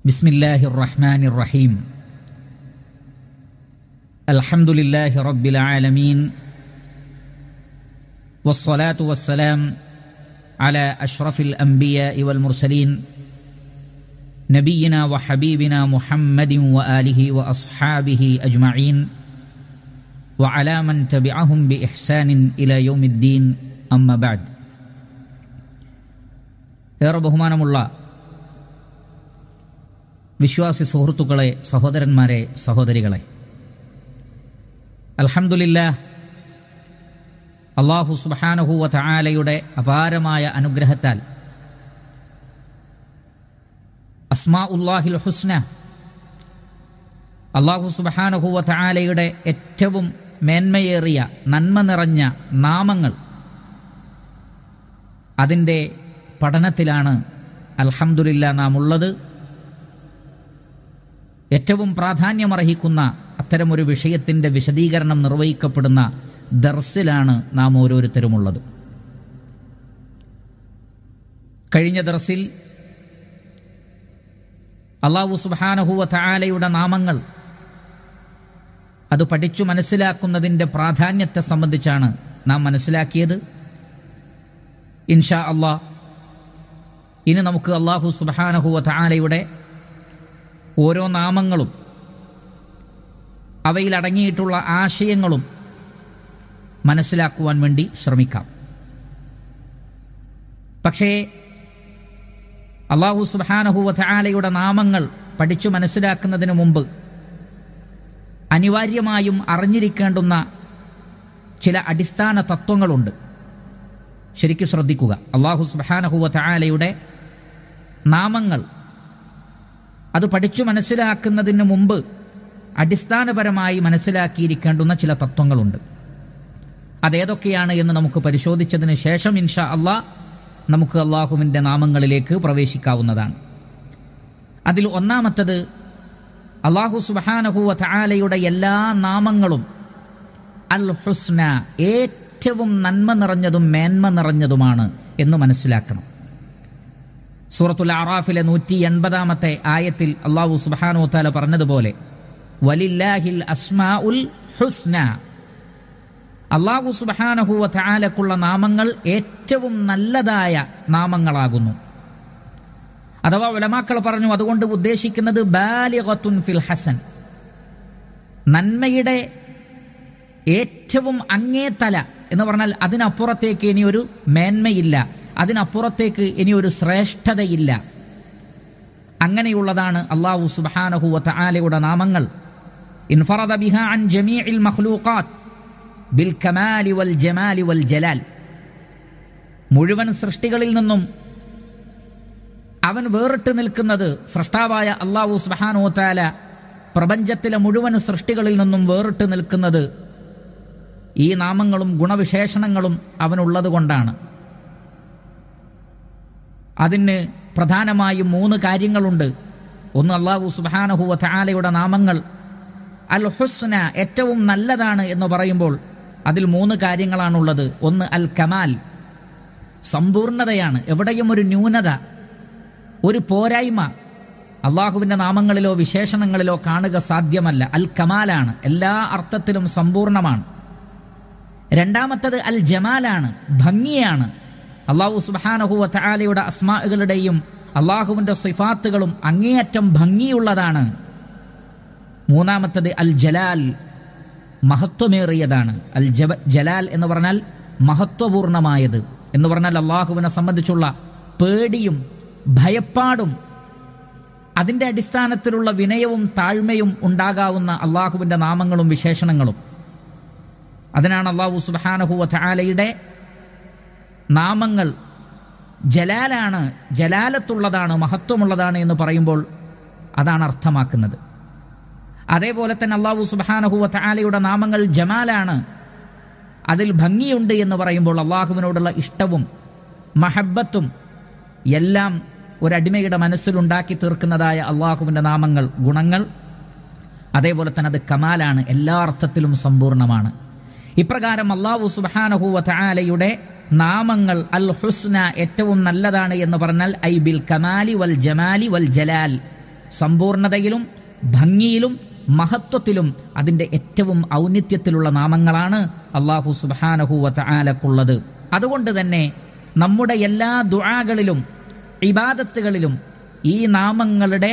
بسم الله الرحمن الرحيم الحمد لله رب العالمين والصلاة والسلام على أشرف الأنبياء والمرسلين نبينا وحبيبنا محمد وآله وأصحابه أجمعين وعلى من تبعهم بإحسان إلى يوم الدين أما بعد ഏറെ ബഹുമാനമുള്ള വിശ്വാസി സുഹൃത്തുക്കളെ സഹോദരന്മാരെ സഹോദരികളെ അൽഹംദുലില്ല അള്ളാഹു സുബാനഹുവ തആലയുടെ അപാരമായ അനുഗ്രഹത്താൽ അസ്മാ ഉല്ലാഹിൽ ഹുസ്ന അള്ളാഹു സുബാനഹുവ തആലയുടെ ഏറ്റവും മേന്മയേറിയ നന്മ നിറഞ്ഞ നാമങ്ങൾ അതിൻ്റെ പഠനത്തിലാണ് അൽഹംദുലില്ല നാം ഉള്ളത് ഏറ്റവും പ്രാധാന്യമർഹിക്കുന്ന അത്തരമൊരു വിഷയത്തിൻ്റെ വിശദീകരണം നിർവഹിക്കപ്പെടുന്ന ദർസിലാണ് നാം ഓരോരുത്തരുമുള്ളത് കഴിഞ്ഞ ദർസിൽ അള്ളാഹു സുബാനഹുവ തആലയുടെ നാമങ്ങൾ അത് പഠിച്ചു മനസ്സിലാക്കുന്നതിൻ്റെ പ്രാധാന്യത്തെ സംബന്ധിച്ചാണ് നാം മനസ്സിലാക്കിയത് ഇൻഷാ അള്ളാഹ് ഇനി നമുക്ക് അള്ളാഹു സുബാനഹുവ തആലയുടെ ഓരോ നാമങ്ങളും അവയിൽ അടങ്ങിയിട്ടുള്ള ആശയങ്ങളും മനസ്സിലാക്കുവാൻ വേണ്ടി ശ്രമിക്കാം പക്ഷേ അള്ളാഹു സുബാനഹുവ തആലയുടെ നാമങ്ങൾ പഠിച്ചു മനസ്സിലാക്കുന്നതിന് മുമ്പ് അനിവാര്യമായും അറിഞ്ഞിരിക്കേണ്ടുന്ന ചില അടിസ്ഥാന തത്വങ്ങളുണ്ട് ശരിക്കും ശ്രദ്ധിക്കുക അള്ളാഹു സുബാനഹുവ തആലയുടെ നാമങ്ങൾ അത് പഠിച്ചു മനസ്സിലാക്കുന്നതിന് മുമ്പ് അടിസ്ഥാനപരമായി മനസ്സിലാക്കിയിരിക്കേണ്ടുന്ന ചില തത്വങ്ങളുണ്ട് അതേതൊക്കെയാണ് എന്ന് നമുക്ക് പരിശോധിച്ചതിന് ശേഷം ഇൻഷാ അള്ളാഹ് നമുക്ക് അള്ളാഹുവിൻ്റെ നാമങ്ങളിലേക്ക് പ്രവേശിക്കാവുന്നതാണ് അതിൽ ഒന്നാമത്തത് അള്ളാഹു സുബാനഹുവ തആലയുടെ എല്ലാ നാമങ്ങളും അൽ ഹുസ്ന ഏറ്റവും നന്മ നിറഞ്ഞതും മേന്മ നിറഞ്ഞതുമാണ് എന്ന് മനസ്സിലാക്കണം സൂറത്തുൽ അറാഫിലെ നൂറ്റി എൺപതാമത്തെ ആയത്തിൽ അള്ളാഹു സുബാനു താല പറഞ്ഞതുപോലെ വലില്ലാഹിൽ അസ്മാ ഉൽ ഹുസ്ന അള്ളാഹു സുബാനഹുവ താലക്കുള്ള നാമങ്ങൾ ഏറ്റവും നല്ലതായ നാമങ്ങളാകുന്നു അഥവാ ഉലമാക്കൾ പറഞ്ഞു അതുകൊണ്ട് ഉദ്ദേശിക്കുന്നത് ബാലിഗത്തുൻ ഫിൽ ഹസൻ നന്മയുടെ ഏറ്റവും അങ്ങേതല എന്ന് പറഞ്ഞാൽ അതിനപ്പുറത്തേക്ക് ഇനി ഒരു മേന്മയില്ല അതിനപ്പുറത്തേക്ക് ഇനി ഒരു ശ്രേഷ്ഠതയില്ല അങ്ങനെയുള്ളതാണ് അള്ളാഹു സുബാനഹുവ തആലയുടെ നാമങ്ങൾ ഇൻഫറദ ബിഹ അൻ ജമീഇൽ മഖ്ലൂഖാത്ത് ബിൽ കമാലി വൽ ജമാലി വൽ ജലാൽ മുഴുവൻ സൃഷ്ടികളിൽ നിന്നും അവൻ വേറിട്ട് നിൽക്കുന്നത് സൃഷ്ടാവായ അള്ളാഹു സുബാനു താല പ്രപഞ്ചത്തിലെ മുഴുവൻ സൃഷ്ടികളിൽ നിന്നും വേറിട്ട് നിൽക്കുന്നത് ഈ നാമങ്ങളും ഗുണവിശേഷണങ്ങളും അവനുള്ളത് കൊണ്ടാണ് അതിന് പ്രധാനമായും മൂന്ന് കാര്യങ്ങളുണ്ട് ഒന്ന് അള്ളാഹു സുബാനഹുവ തആലയുടെ നാമങ്ങൾ അൽ ഹുസ്ന ഏറ്റവും നല്ലതാണ് എന്ന് പറയുമ്പോൾ അതിൽ മൂന്ന് കാര്യങ്ങളാണുള്ളത് ഒന്ന് അൽ കമാൽ സമ്പൂർണതയാണ് എവിടെയും ഒരു ന്യൂനത ഒരു പോരായ്മ അള്ളാഹുവിൻ്റെ നാമങ്ങളിലോ വിശേഷണങ്ങളിലോ കാണുക സാധ്യമല്ല അൽ കമാലാണ് എല്ലാ അർത്ഥത്തിലും സമ്പൂർണമാണ് രണ്ടാമത്തത് അൽ ജമാലാണ് ഭംഗിയാണ് അള്ളാഹു സുബാനഹുവ തആലയുടെ അസ്മാകളുടെയും അള്ളാഹുവിൻ്റെ സിഫാത്തുകളും അങ്ങേയറ്റം ഭംഗിയുള്ളതാണ് മൂന്നാമത്തത് അൽ ജലാൽ മഹത്വമേറിയതാണ് അൽ ജബ ജലാൽ എന്ന് പറഞ്ഞാൽ മഹത്വപൂർണമായത് എന്ന് പറഞ്ഞാൽ അള്ളാഹുവിനെ സംബന്ധിച്ചുള്ള പേടിയും ഭയപ്പാടും അതിൻ്റെ അടിസ്ഥാനത്തിലുള്ള വിനയവും താഴ്മയും ഉണ്ടാകാവുന്ന അള്ളാഹുവിൻ്റെ നാമങ്ങളും വിശേഷണങ്ങളും അതിനാണ് അള്ളാഹു സുബാനഹുവ തആലയുടെ നാമങ്ങൾ ജലാലാണ് ജലാലത്തുള്ളതാണ് മഹത്വമുള്ളതാണ് എന്ന് പറയുമ്പോൾ അതാണ് അർത്ഥമാക്കുന്നത് അതേപോലെ തന്നെ അള്ളാഹു സുബാനഹുവ തആലയുടെ നാമങ്ങൾ ജമാലാണ് അതിൽ ഭംഗിയുണ്ട് എന്ന് പറയുമ്പോൾ അള്ളാഹുവിനോടുള്ള ഇഷ്ടവും മഹബത്തും എല്ലാം ഒരടിമയുടെ മനസ്സിലുണ്ടാക്കി തീർക്കുന്നതായ അള്ളാഹുവിൻ്റെ നാമങ്ങൾ ഗുണങ്ങൾ അതേപോലെ തന്നെ അത് കമാലാണ് എല്ലാ അർത്ഥത്തിലും സമ്പൂർണ്ണമാണ് ഇപ്രകാരം അള്ളാഹു സുബാനഹുവ തആലയുടെ നാമങ്ങൾ അൽ ഹുസ്ന ഏറ്റവും നല്ലതാണ് എന്ന് പറഞ്ഞാൽ ഐ ബിൽ കമാലി വൽ ജമാലി വൽ ജലാൽ സമ്പൂർണതയിലും ഭംഗിയിലും മഹത്വത്തിലും അതിൻ്റെ ഏറ്റവും ഔന്നിത്യത്തിലുള്ള നാമങ്ങളാണ് അള്ളാഹു സുബാനഹുവത്ത ആലക്കുള്ളത് അതുകൊണ്ട് തന്നെ നമ്മുടെ എല്ലാ ദുആകളിലും ഇബാദത്തുകളിലും ഈ നാമങ്ങളുടെ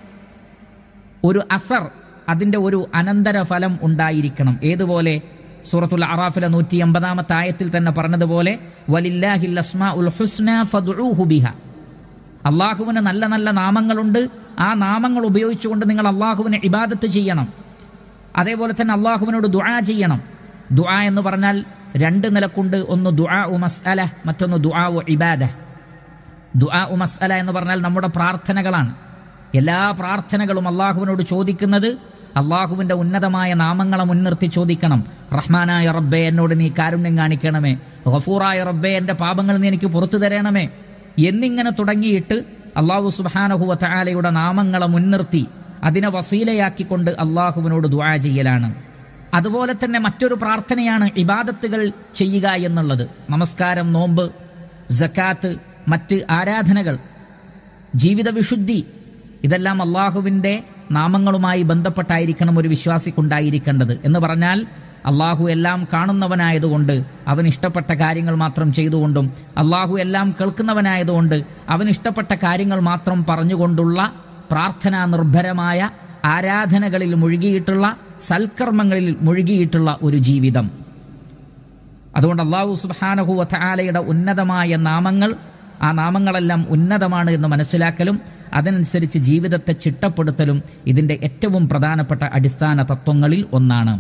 ഒരു അസർ അതിൻ്റെ ഒരു അനന്തരഫലം ഉണ്ടായിരിക്കണം ഏതുപോലെ സൂറത്തുൽ അറാഫിലെ നൂറ്റി എൺപതാമത്തെ ആയത്തിൽ തന്നെ പറഞ്ഞതുപോലെ വലില്ലാഹിൽ അസ്മാ ഉൽ ഹുസ്ന ഫദ്ഉഹു ബിഹ അള്ളാഹുവിന് നല്ല നല്ല നാമങ്ങളുണ്ട് ആ നാമങ്ങൾ ഉപയോഗിച്ചുകൊണ്ട് നിങ്ങൾ അള്ളാഹുവിന് ഇബാദത്ത് ചെയ്യണം അതേപോലെ തന്നെ അള്ളാഹുവിനോട് ദുആ ചെയ്യണം ദുആ എന്ന് പറഞ്ഞാൽ രണ്ട് നിലക്കുണ്ട് ഒന്ന് ദുആ ഉ മസ്അല മറ്റൊന്ന് ദുആ ഉ ഇബാദ ദുആ ഉ മസ്അല എന്ന് പറഞ്ഞാൽ നമ്മുടെ പ്രാർത്ഥനകളാണ് എല്ലാ പ്രാർത്ഥനകളും അള്ളാഹുവിനോട് ചോദിക്കുന്നത് അള്ളാഹുവിൻ്റെ ഉന്നതമായ നാമങ്ങളെ മുൻനിർത്തി ചോദിക്കണം റഹ്മാനായ റബ്ബെ എന്നോട് നീ കാരുണ്യം കാണിക്കണമേ ഗഫൂറായ റബ്ബെ എൻ്റെ പാപങ്ങൾ നീ എനിക്ക് പുറത്തു തരണമേ എന്നിങ്ങനെ തുടങ്ങിയിട്ട് അള്ളാഹു സുബാനഹുവ തആലയുടെ നാമങ്ങളെ മുൻനിർത്തി അതിനെ വസീലയാക്കിക്കൊണ്ട് അള്ളാഹുവിനോട് ദുആ ചെയ്യലാണ് അതുപോലെ തന്നെ മറ്റൊരു പ്രാർത്ഥനയാണ് ഇബാദത്തുകൾ ചെയ്യുക എന്നുള്ളത് നമസ്കാരം നോമ്പ് ജക്കാത്ത് മറ്റ് ആരാധനകൾ ജീവിത വിശുദ്ധി ഇതെല്ലാം അള്ളാഹുവിൻ്റെ നാമങ്ങളുമായി ബന്ധപ്പെട്ടായിരിക്കണം ഒരു വിശ്വാസിക്കുണ്ടായിരിക്കേണ്ടത് എന്ന് പറഞ്ഞാൽ അള്ളാഹു എല്ലാം കാണുന്നവനായതുകൊണ്ട് അവൻ ഇഷ്ടപ്പെട്ട കാര്യങ്ങൾ മാത്രം ചെയ്തുകൊണ്ടും അള്ളാഹു എല്ലാം കേൾക്കുന്നവനായതുകൊണ്ട് അവൻ ഇഷ്ടപ്പെട്ട കാര്യങ്ങൾ മാത്രം പറഞ്ഞുകൊണ്ടുള്ള പ്രാർത്ഥനാ നിർഭരമായ ആരാധനകളിൽ മുഴുകിയിട്ടുള്ള സൽക്കർമ്മങ്ങളിൽ മുഴുകിയിട്ടുള്ള ഒരു ജീവിതം അതുകൊണ്ട് അള്ളാഹു സുബാനഹു വലയുടെ ഉന്നതമായ നാമങ്ങൾ ആ നാമങ്ങളെല്ലാം ഉന്നതമാണ് എന്ന് മനസ്സിലാക്കലും അതനുസരിച്ച് ജീവിതത്തെ ചിട്ടപ്പെടുത്തലും ഇതിൻ്റെ ഏറ്റവും പ്രധാനപ്പെട്ട അടിസ്ഥാന തത്വങ്ങളിൽ ഒന്നാണ്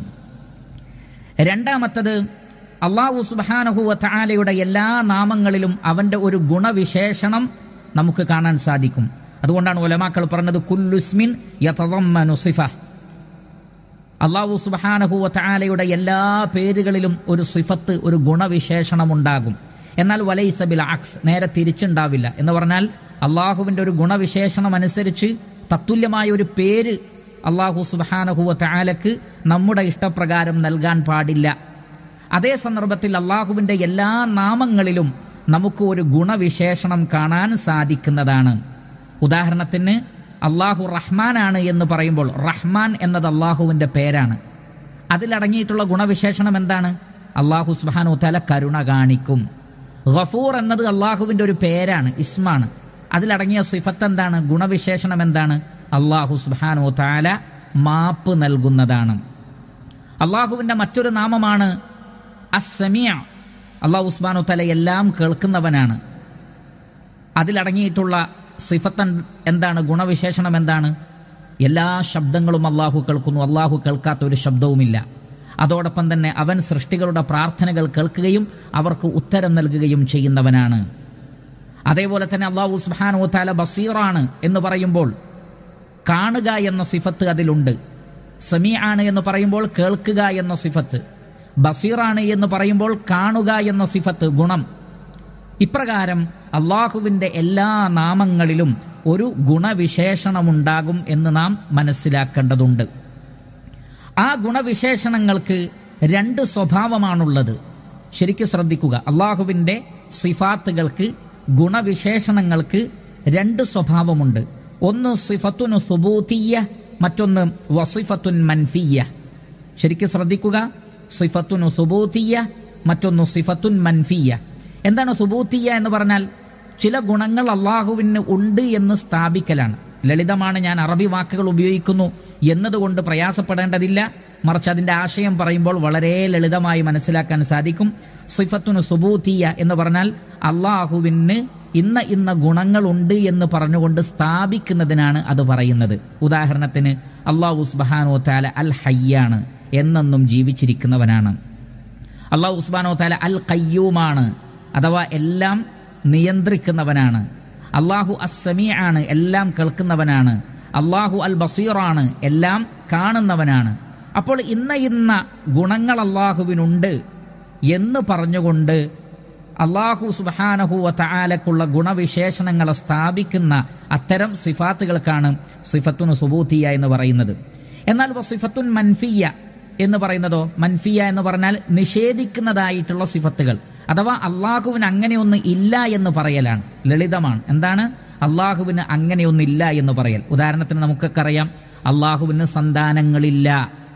രണ്ടാമത്തത് അള്ളാഹു സുബാനഹു വലയുടെ എല്ലാ നാമങ്ങളിലും അവൻ്റെ ഒരു ഗുണവിശേഷണം നമുക്ക് കാണാൻ സാധിക്കും അതുകൊണ്ടാണ് ഒലമാക്കൾ പറഞ്ഞത് കുല്ലുസ്മിൻ യതദമ്മനു സിഫ അള്ളാഹു സുബാനഹു വലയുടെ എല്ലാ പേരുകളിലും ഒരു സിഫത്ത് ഒരു ഗുണവിശേഷണം ഉണ്ടാകും എന്നാൽ വലൈസബിൽ ആക്സ് നേരെ തിരിച്ചുണ്ടാവില്ല എന്ന് പറഞ്ഞാൽ അള്ളാഹുവിൻ്റെ ഒരു ഗുണവിശേഷണം അനുസരിച്ച് തത്തുല്യമായ ഒരു പേര് അള്ളാഹു സുബാനഹുവ താലക്ക് നമ്മുടെ ഇഷ്ടപ്രകാരം നൽകാൻ പാടില്ല അതേ സന്ദർഭത്തിൽ അള്ളാഹുവിൻ്റെ എല്ലാ നാമങ്ങളിലും നമുക്ക് ഒരു ഗുണവിശേഷണം കാണാൻ സാധിക്കുന്നതാണ് ഉദാഹരണത്തിന് അള്ളാഹു റഹ്മാനാണ് എന്ന് പറയുമ്പോൾ റഹ്മാൻ എന്നത് അള്ളാഹുവിൻ്റെ പേരാണ് അതിലടങ്ങിയിട്ടുള്ള ഗുണവിശേഷണം എന്താണ് അള്ളാഹു സുബാനു തല കരുണ കാണിക്കും ഗഫൂർ എന്നത് അള്ളാഹുവിൻ്റെ ഒരു പേരാണ് ഇസ്മാണ് അതിലടങ്ങിയ സിഫത്ത് എന്താണ് ഗുണവിശേഷണം എന്താണ് അള്ളാഹു സുബാനു താല മാപ്പ് നൽകുന്നതാണ് അള്ളാഹുവിൻ്റെ മറ്റൊരു നാമമാണ് അസമിയ അള്ളാഹു സുബാനു തല എല്ലാം കേൾക്കുന്നവനാണ് അതിലടങ്ങിയിട്ടുള്ള സിഫത്ത് എന്താണ് ഗുണവിശേഷണം എന്താണ് എല്ലാ ശബ്ദങ്ങളും അള്ളാഹു കേൾക്കുന്നു അള്ളാഹു കേൾക്കാത്ത ഒരു ശബ്ദവുമില്ല അതോടൊപ്പം തന്നെ അവൻ സൃഷ്ടികളുടെ പ്രാർത്ഥനകൾ കേൾക്കുകയും അവർക്ക് ഉത്തരം നൽകുകയും ചെയ്യുന്നവനാണ് അതേപോലെ തന്നെ അള്ളാഹു സുബാനു താല ബസീറാണ് എന്ന് പറയുമ്പോൾ കാണുക എന്ന സിഫത്ത് അതിലുണ്ട് സമീ ആണ് എന്ന് പറയുമ്പോൾ കേൾക്കുക എന്ന സിഫത്ത് ബസീറാണ് എന്ന് പറയുമ്പോൾ കാണുക എന്ന സിഫത്ത് ഗുണം ഇപ്രകാരം അള്ളാഹുവിൻ്റെ എല്ലാ നാമങ്ങളിലും ഒരു ഗുണവിശേഷണമുണ്ടാകും എന്ന് നാം മനസ്സിലാക്കേണ്ടതുണ്ട് ആ ഗുണവിശേഷണങ്ങൾക്ക് രണ്ട് സ്വഭാവമാണുള്ളത് ശരിക്കും ശ്രദ്ധിക്കുക അള്ളാഹുവിൻ്റെ സിഫാത്തുകൾക്ക് ഗുണവിശേഷണങ്ങൾക്ക് രണ്ട് സ്വഭാവമുണ്ട് ഒന്ന് സിഫത്തുനു സുബൂത്തിയ മറ്റൊന്ന് വസിഫത്തുൻ മൻഫിയ ശരിക്കും ശ്രദ്ധിക്കുക സിഫത്തുനു സുബൂത്തിയ മറ്റൊന്ന് സിഫത്തുൻ മൻഫിയ എന്താണ് സുബൂത്തിയ എന്ന് പറഞ്ഞാൽ ചില ഗുണങ്ങൾ അള്ളാഹുവിന് ഉണ്ട് എന്ന് സ്ഥാപിക്കലാണ് ലളിതമാണ് ഞാൻ അറബി വാക്കുകൾ ഉപയോഗിക്കുന്നു എന്നതുകൊണ്ട് പ്രയാസപ്പെടേണ്ടതില്ല മറിച്ച് അതിൻ്റെ ആശയം പറയുമ്പോൾ വളരെ ലളിതമായി മനസ്സിലാക്കാൻ സാധിക്കും സിഫത്തുന് സുബൂത്തിയ എന്ന് പറഞ്ഞാൽ അള്ളാഹുവിന് ഇന്ന ഇന്ന ഗുണങ്ങളുണ്ട് എന്ന് പറഞ്ഞുകൊണ്ട് സ്ഥാപിക്കുന്നതിനാണ് അത് പറയുന്നത് ഉദാഹരണത്തിന് അള്ളാഹു ഉസ്ബഹാനോ താല അൽ ഹയ്യാണ് എന്നെന്നും ജീവിച്ചിരിക്കുന്നവനാണ് അള്ളാഹു ഉസ്ബാനോ താല അൽ കയ്യൂമാണ് അഥവാ എല്ലാം നിയന്ത്രിക്കുന്നവനാണ് അള്ളാഹു അസ്സമീ ആണ് എല്ലാം കേൾക്കുന്നവനാണ് അള്ളാഹു അൽ ബസീറാണ് എല്ലാം കാണുന്നവനാണ് അപ്പോൾ ഇന്ന ഇന്ന ഗുണങ്ങൾ അള്ളാഹുവിനുണ്ട് എന്ന് പറഞ്ഞുകൊണ്ട് അള്ളാഹു സുബാനഹുവ തആലക്കുള്ള ഗുണവിശേഷണങ്ങളെ സ്ഥാപിക്കുന്ന അത്തരം സിഫാത്തുകൾക്കാണ് സിഫത്തുൻ സുബൂത്തിയ എന്ന് പറയുന്നത് എന്നാൽ സിഫത്തുൻ മൻഫിയ എന്ന് പറയുന്നതോ മൻഫിയ എന്ന് പറഞ്ഞാൽ നിഷേധിക്കുന്നതായിട്ടുള്ള സിഫത്തുകൾ അഥവാ അള്ളാഹുവിന് അങ്ങനെയൊന്നും ഇല്ല എന്ന് പറയലാണ് ലളിതമാണ് എന്താണ് അള്ളാഹുവിന് അങ്ങനെയൊന്നില്ല എന്ന് പറയൽ ഉദാഹരണത്തിന് നമുക്കൊക്കെ അറിയാം അള്ളാഹുവിന് സന്താനങ്ങളില്ല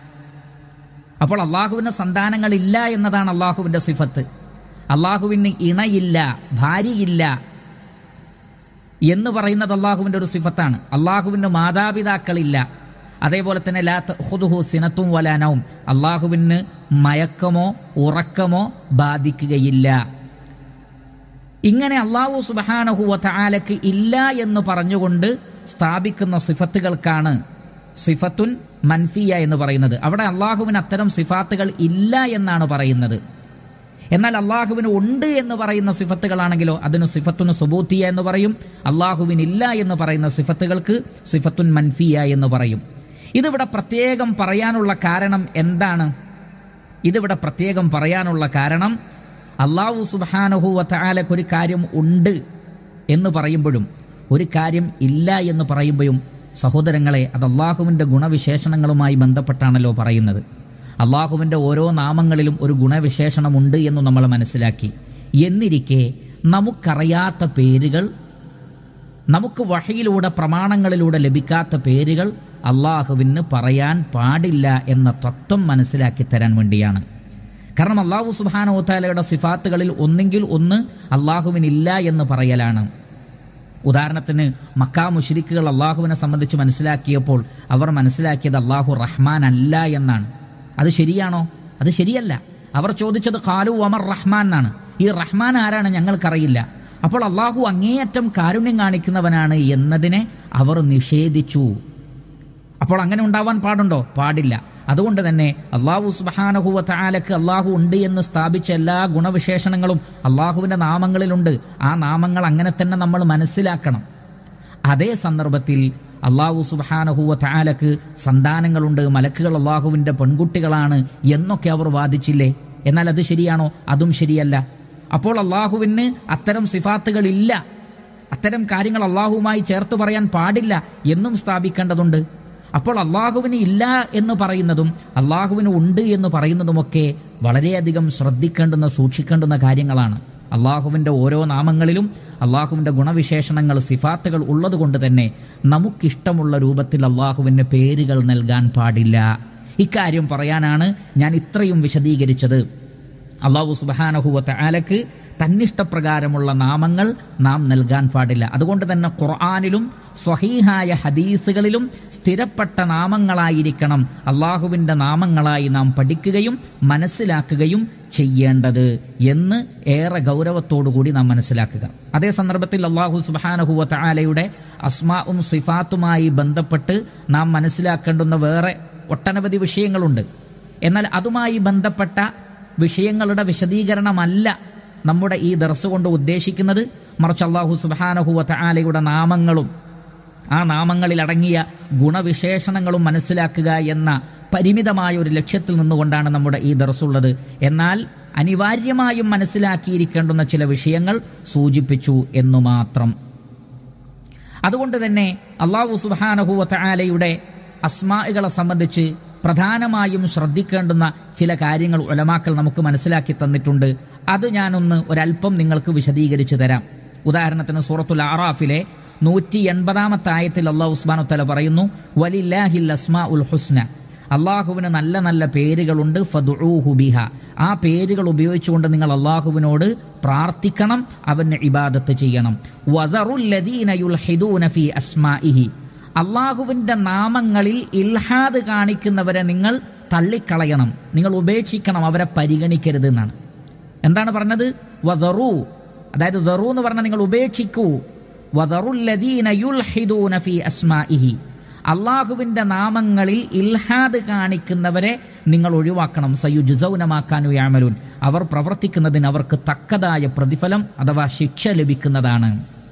അപ്പോൾ അള്ളാഹുവിന് സന്താനങ്ങളില്ല എന്നതാണ് അള്ളാഹുവിന്റെ സിഫത്ത് അള്ളാഹുവിന് ഇണയില്ല ഭാര്യയില്ല എന്ന് പറയുന്നത് അള്ളാഹുവിന്റെ ഒരു സിഫത്താണ് അള്ളാഹുവിന് മാതാപിതാക്കളില്ല അതേപോലെ തന്നെ ലാ ഹുദുഹു സിനത്തും വലാനവും അള്ളാഹുവിന് മയക്കമോ ഉറക്കമോ ബാധിക്കുകയില്ല ഇങ്ങനെ അള്ളാഹു സുബാനഹുവ ആലക്ക് ഇല്ല എന്ന് പറഞ്ഞുകൊണ്ട് സ്ഥാപിക്കുന്ന സിഫത്തുകൾക്കാണ് സിഫത്തുൻ മൻഫിയ എന്ന് പറയുന്നത് അവിടെ അള്ളാഹുവിന് അത്തരം സിഫാത്തുകൾ ഇല്ല എന്നാണ് പറയുന്നത് എന്നാൽ അള്ളാഹുവിന് ഉണ്ട് എന്ന് പറയുന്ന സിഫത്തുകളാണെങ്കിലോ അതിന് സിഫത്തുന് സുബൂത്തിയ എന്ന് പറയും അള്ളാഹുവിനില്ല എന്ന് പറയുന്ന സിഫത്തുകൾക്ക് സിഫത്തുൻ മൻഫിയ എന്ന് പറയും ഇതിവിടെ പ്രത്യേകം പറയാനുള്ള കാരണം എന്താണ് ഇതിവിടെ പ്രത്യേകം പറയാനുള്ള കാരണം അള്ളാഹു സുബാനഹുവലക്ക് ഒരു കാര്യം ഉണ്ട് എന്ന് പറയുമ്പോഴും ഒരു കാര്യം ഇല്ല എന്ന് പറയുമ്പോഴും സഹോദരങ്ങളെ അത് അള്ളാഹുവിൻ്റെ ഗുണവിശേഷണങ്ങളുമായി ബന്ധപ്പെട്ടാണല്ലോ പറയുന്നത് അള്ളാഹുവിൻ്റെ ഓരോ നാമങ്ങളിലും ഒരു ഗുണവിശേഷണമുണ്ട് എന്ന് നമ്മൾ മനസ്സിലാക്കി എന്നിരിക്കെ നമുക്കറിയാത്ത പേരുകൾ നമുക്ക് വഹയിലൂടെ പ്രമാണങ്ങളിലൂടെ ലഭിക്കാത്ത പേരുകൾ അള്ളാഹുവിന് പറയാൻ പാടില്ല എന്ന തത്വം മനസ്സിലാക്കി തരാൻ വേണ്ടിയാണ് കാരണം അള്ളാഹു സുബാനോത്താലയുടെ സിഫാത്തുകളിൽ ഒന്നെങ്കിൽ ഒന്ന് അള്ളാഹുവിനില്ല എന്ന് പറയലാണ് ഉദാഹരണത്തിന് മക്കാ മുഷരിക്കുകൾ അള്ളാഹുവിനെ സംബന്ധിച്ച് മനസ്സിലാക്കിയപ്പോൾ അവർ മനസ്സിലാക്കിയത് അള്ളാഹു റഹ്മാൻ അല്ല എന്നാണ് അത് ശരിയാണോ അത് ശരിയല്ല അവർ ചോദിച്ചത് കാലു അമർ റഹ്മാൻ എന്നാണ് ഈ റഹ്മാൻ ആരാണ് ഞങ്ങൾക്കറിയില്ല അപ്പോൾ അള്ളാഹു അങ്ങേയറ്റം കാരുണ്യം കാണിക്കുന്നവനാണ് എന്നതിനെ അവർ നിഷേധിച്ചു അപ്പോൾ അങ്ങനെ ഉണ്ടാവാൻ പാടുണ്ടോ പാടില്ല അതുകൊണ്ട് തന്നെ അള്ളാഹു സുബാനഹുവ താലക്ക് അള്ളാഹു ഉണ്ട് എന്ന് സ്ഥാപിച്ച എല്ലാ ഗുണവിശേഷണങ്ങളും അള്ളാഹുവിൻ്റെ നാമങ്ങളിലുണ്ട് ആ നാമങ്ങൾ അങ്ങനെ തന്നെ നമ്മൾ മനസ്സിലാക്കണം അതേ സന്ദർഭത്തിൽ അള്ളാഹു സുബാനഹുവ താലക്ക് സന്താനങ്ങളുണ്ട് മലക്കുകൾ അള്ളാഹുവിൻ്റെ പെൺകുട്ടികളാണ് എന്നൊക്കെ അവർ വാദിച്ചില്ലേ എന്നാൽ അത് ശരിയാണോ അതും ശരിയല്ല അപ്പോൾ അള്ളാഹുവിന് അത്തരം സിഫാത്തുകളില്ല അത്തരം കാര്യങ്ങൾ അള്ളാഹുവുമായി ചേർത്ത് പറയാൻ പാടില്ല എന്നും സ്ഥാപിക്കേണ്ടതുണ്ട് അപ്പോൾ അള്ളാഹുവിന് ഇല്ല എന്ന് പറയുന്നതും അള്ളാഹുവിന് ഉണ്ട് എന്ന് പറയുന്നതുമൊക്കെ വളരെയധികം ശ്രദ്ധിക്കേണ്ടുന്ന സൂക്ഷിക്കേണ്ടുന്ന കാര്യങ്ങളാണ് അള്ളാഹുവിൻ്റെ ഓരോ നാമങ്ങളിലും അള്ളാഹുവിൻ്റെ ഗുണവിശേഷണങ്ങൾ സിഫാത്തുകൾ ഉള്ളതുകൊണ്ട് തന്നെ നമുക്കിഷ്ടമുള്ള രൂപത്തിൽ അള്ളാഹുവിന് പേരുകൾ നൽകാൻ പാടില്ല ഇക്കാര്യം പറയാനാണ് ഞാൻ ഇത്രയും വിശദീകരിച്ചത് അള്ളാഹു സുബാനഹുവത്ത ആലക്ക് തന്നിഷ്ടപ്രകാരമുള്ള നാമങ്ങൾ നാം നൽകാൻ പാടില്ല അതുകൊണ്ട് തന്നെ ഖുർആാനിലും സ്വഹീഹായ ഹദീസുകളിലും സ്ഥിരപ്പെട്ട നാമങ്ങളായിരിക്കണം അള്ളാഹുവിൻ്റെ നാമങ്ങളായി നാം പഠിക്കുകയും മനസ്സിലാക്കുകയും ചെയ്യേണ്ടത് എന്ന് ഏറെ ഗൗരവത്തോടുകൂടി നാം മനസ്സിലാക്കുക അതേ സന്ദർഭത്തിൽ അള്ളാഹു സുബാനഹുവത്ത ആലയുടെ അസ്മാവും സിഫാത്തുമായി ബന്ധപ്പെട്ട് നാം മനസ്സിലാക്കേണ്ടുന്ന വേറെ ഒട്ടനവധി വിഷയങ്ങളുണ്ട് എന്നാൽ അതുമായി ബന്ധപ്പെട്ട വിഷയങ്ങളുടെ വിശദീകരണമല്ല നമ്മുടെ ഈ ദർസ് കൊണ്ട് ഉദ്ദേശിക്കുന്നത് മറിച്ച് അള്ളാഹു സുബാനഹുവത്ത ആലയുടെ നാമങ്ങളും ആ നാമങ്ങളിൽ അടങ്ങിയ ഗുണവിശേഷണങ്ങളും മനസ്സിലാക്കുക എന്ന പരിമിതമായ ഒരു ലക്ഷ്യത്തിൽ നിന്നുകൊണ്ടാണ് നമ്മുടെ ഈ ദർസുള്ളത് എന്നാൽ അനിവാര്യമായും മനസ്സിലാക്കിയിരിക്കേണ്ടുന്ന ചില വിഷയങ്ങൾ സൂചിപ്പിച്ചു എന്നു മാത്രം അതുകൊണ്ട് തന്നെ അള്ളാഹു സുബാനഹുവത്ത ആലയുടെ അസ്മാകളെ സംബന്ധിച്ച് പ്രധാനമായും ശ്രദ്ധിക്കേണ്ടുന്ന ചില കാര്യങ്ങൾ ഉലമാക്കൾ നമുക്ക് മനസ്സിലാക്കി തന്നിട്ടുണ്ട് അത് ഞാനൊന്ന് ഒരല്പം നിങ്ങൾക്ക് വിശദീകരിച്ചു തരാം ഉദാഹരണത്തിന് സൂറത്തുൽ ആറാഫിലെ നൂറ്റി എൺപതാമത്തെ ആയത്തിൽ അള്ളാഹു ഉസ്മാനു തല പറയുന്നു വലില്ലാഹിൽ അസ്മാ ഉൽ ഹുസ്ന അള്ളാഹുവിന് നല്ല നല്ല പേരുകളുണ്ട് ഫദുഊഹു ബിഹ ആ പേരുകൾ ഉപയോഗിച്ചുകൊണ്ട് നിങ്ങൾ അള്ളാഹുവിനോട് പ്രാർത്ഥിക്കണം അവന് ഇബാദത്ത് ചെയ്യണം വദറുല്ലദീന യുൽഹിദൂന ഫീ അസ്മാഇഹി അള്ളാഹുവിൻ്റെ നാമങ്ങളിൽ ഇൽഹാദ് കാണിക്കുന്നവരെ നിങ്ങൾ തള്ളിക്കളയണം നിങ്ങൾ ഉപേക്ഷിക്കണം അവരെ പരിഗണിക്കരുത് എന്നാണ് എന്താണ് പറഞ്ഞത് വദറു അതായത് ദറു എന്ന് പറഞ്ഞാൽ നിങ്ങൾ ഉപേക്ഷിക്കൂ വദറുല്ലദീന യുൽഹിദൂന ഫീ അസ്മാഇഹി അള്ളാഹുവിൻ്റെ നാമങ്ങളിൽ ഇൽഹാദ് കാണിക്കുന്നവരെ നിങ്ങൾ ഒഴിവാക്കണം സയുജുസൗനമാക്കാനു യാമലൂൻ അവർ പ്രവർത്തിക്കുന്നതിന് അവർക്ക് തക്കതായ പ്രതിഫലം അഥവാ ശിക്ഷ ലഭിക്കുന്നതാണ്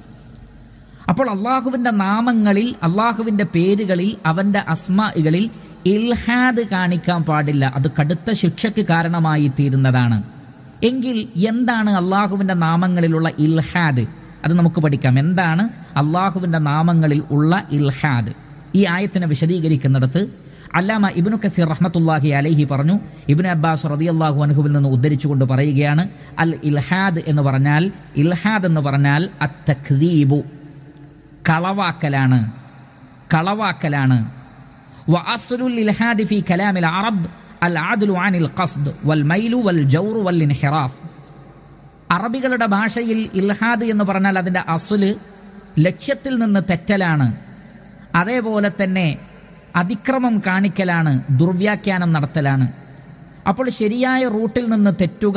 അപ്പോൾ അള്ളാഹുവിൻ്റെ നാമങ്ങളിൽ അള്ളാഹുവിൻ്റെ പേരുകളിൽ അവൻ്റെ അസ്മാകളിൽ ഇൽഹാദ് കാണിക്കാൻ പാടില്ല അത് കടുത്ത ശിക്ഷയ്ക്ക് കാരണമായി തീരുന്നതാണ് എങ്കിൽ എന്താണ് അള്ളാഹുവിൻ്റെ നാമങ്ങളിലുള്ള ഇൽഹാദ് അത് നമുക്ക് പഠിക്കാം എന്താണ് അള്ളാഹുവിൻ്റെ നാമങ്ങളിൽ ഉള്ള ഇൽഹാദ് ഈ ആയത്തിനെ വിശദീകരിക്കുന്നിടത്ത് അല്ലാമ ഇബ്നു കസീർ റഹ്മത്തുല്ലാഹി അലൈഹി പറഞ്ഞു ഇബ്നു അബ്ബാസ് റളിയല്ലാഹു അൻഹുവിൽ നിന്ന് ഉദ്ധരിച്ചുകൊണ്ട് പറയുകയാണ് അൽ ഇൽഹാദ് എന്ന് പറഞ്ഞാൽ ഇൽഹാദ് എന്ന് പറഞ്ഞാൽ അത്തഖ്ദീബു കളവാക്കലാണ് കളവാക്കലാണ് വഅസ്ലുൽ ഇൽഹാദി ഫി കലാമിൽ അറബ് അൽ ആദ്ലു അനിൽ ഖസ്ദ് വൽ മൈലു വൽ ജൗർ വൽ ഇൻഹിറാഫ് അറബികളുടെ ഭാഷയിൽ ഇൽഹാദ് എന്ന് പറഞ്ഞാൽ അതിൻ്റെ അസുല് ലക്ഷ്യത്തിൽ നിന്ന് തെറ്റലാണ് അതേപോലെ തന്നെ അതിക്രമം കാണിക്കലാണ് ദുർവ്യാഖ്യാനം നടത്തലാണ് അപ്പോൾ ശരിയായ റൂട്ടിൽ നിന്ന് തെറ്റുക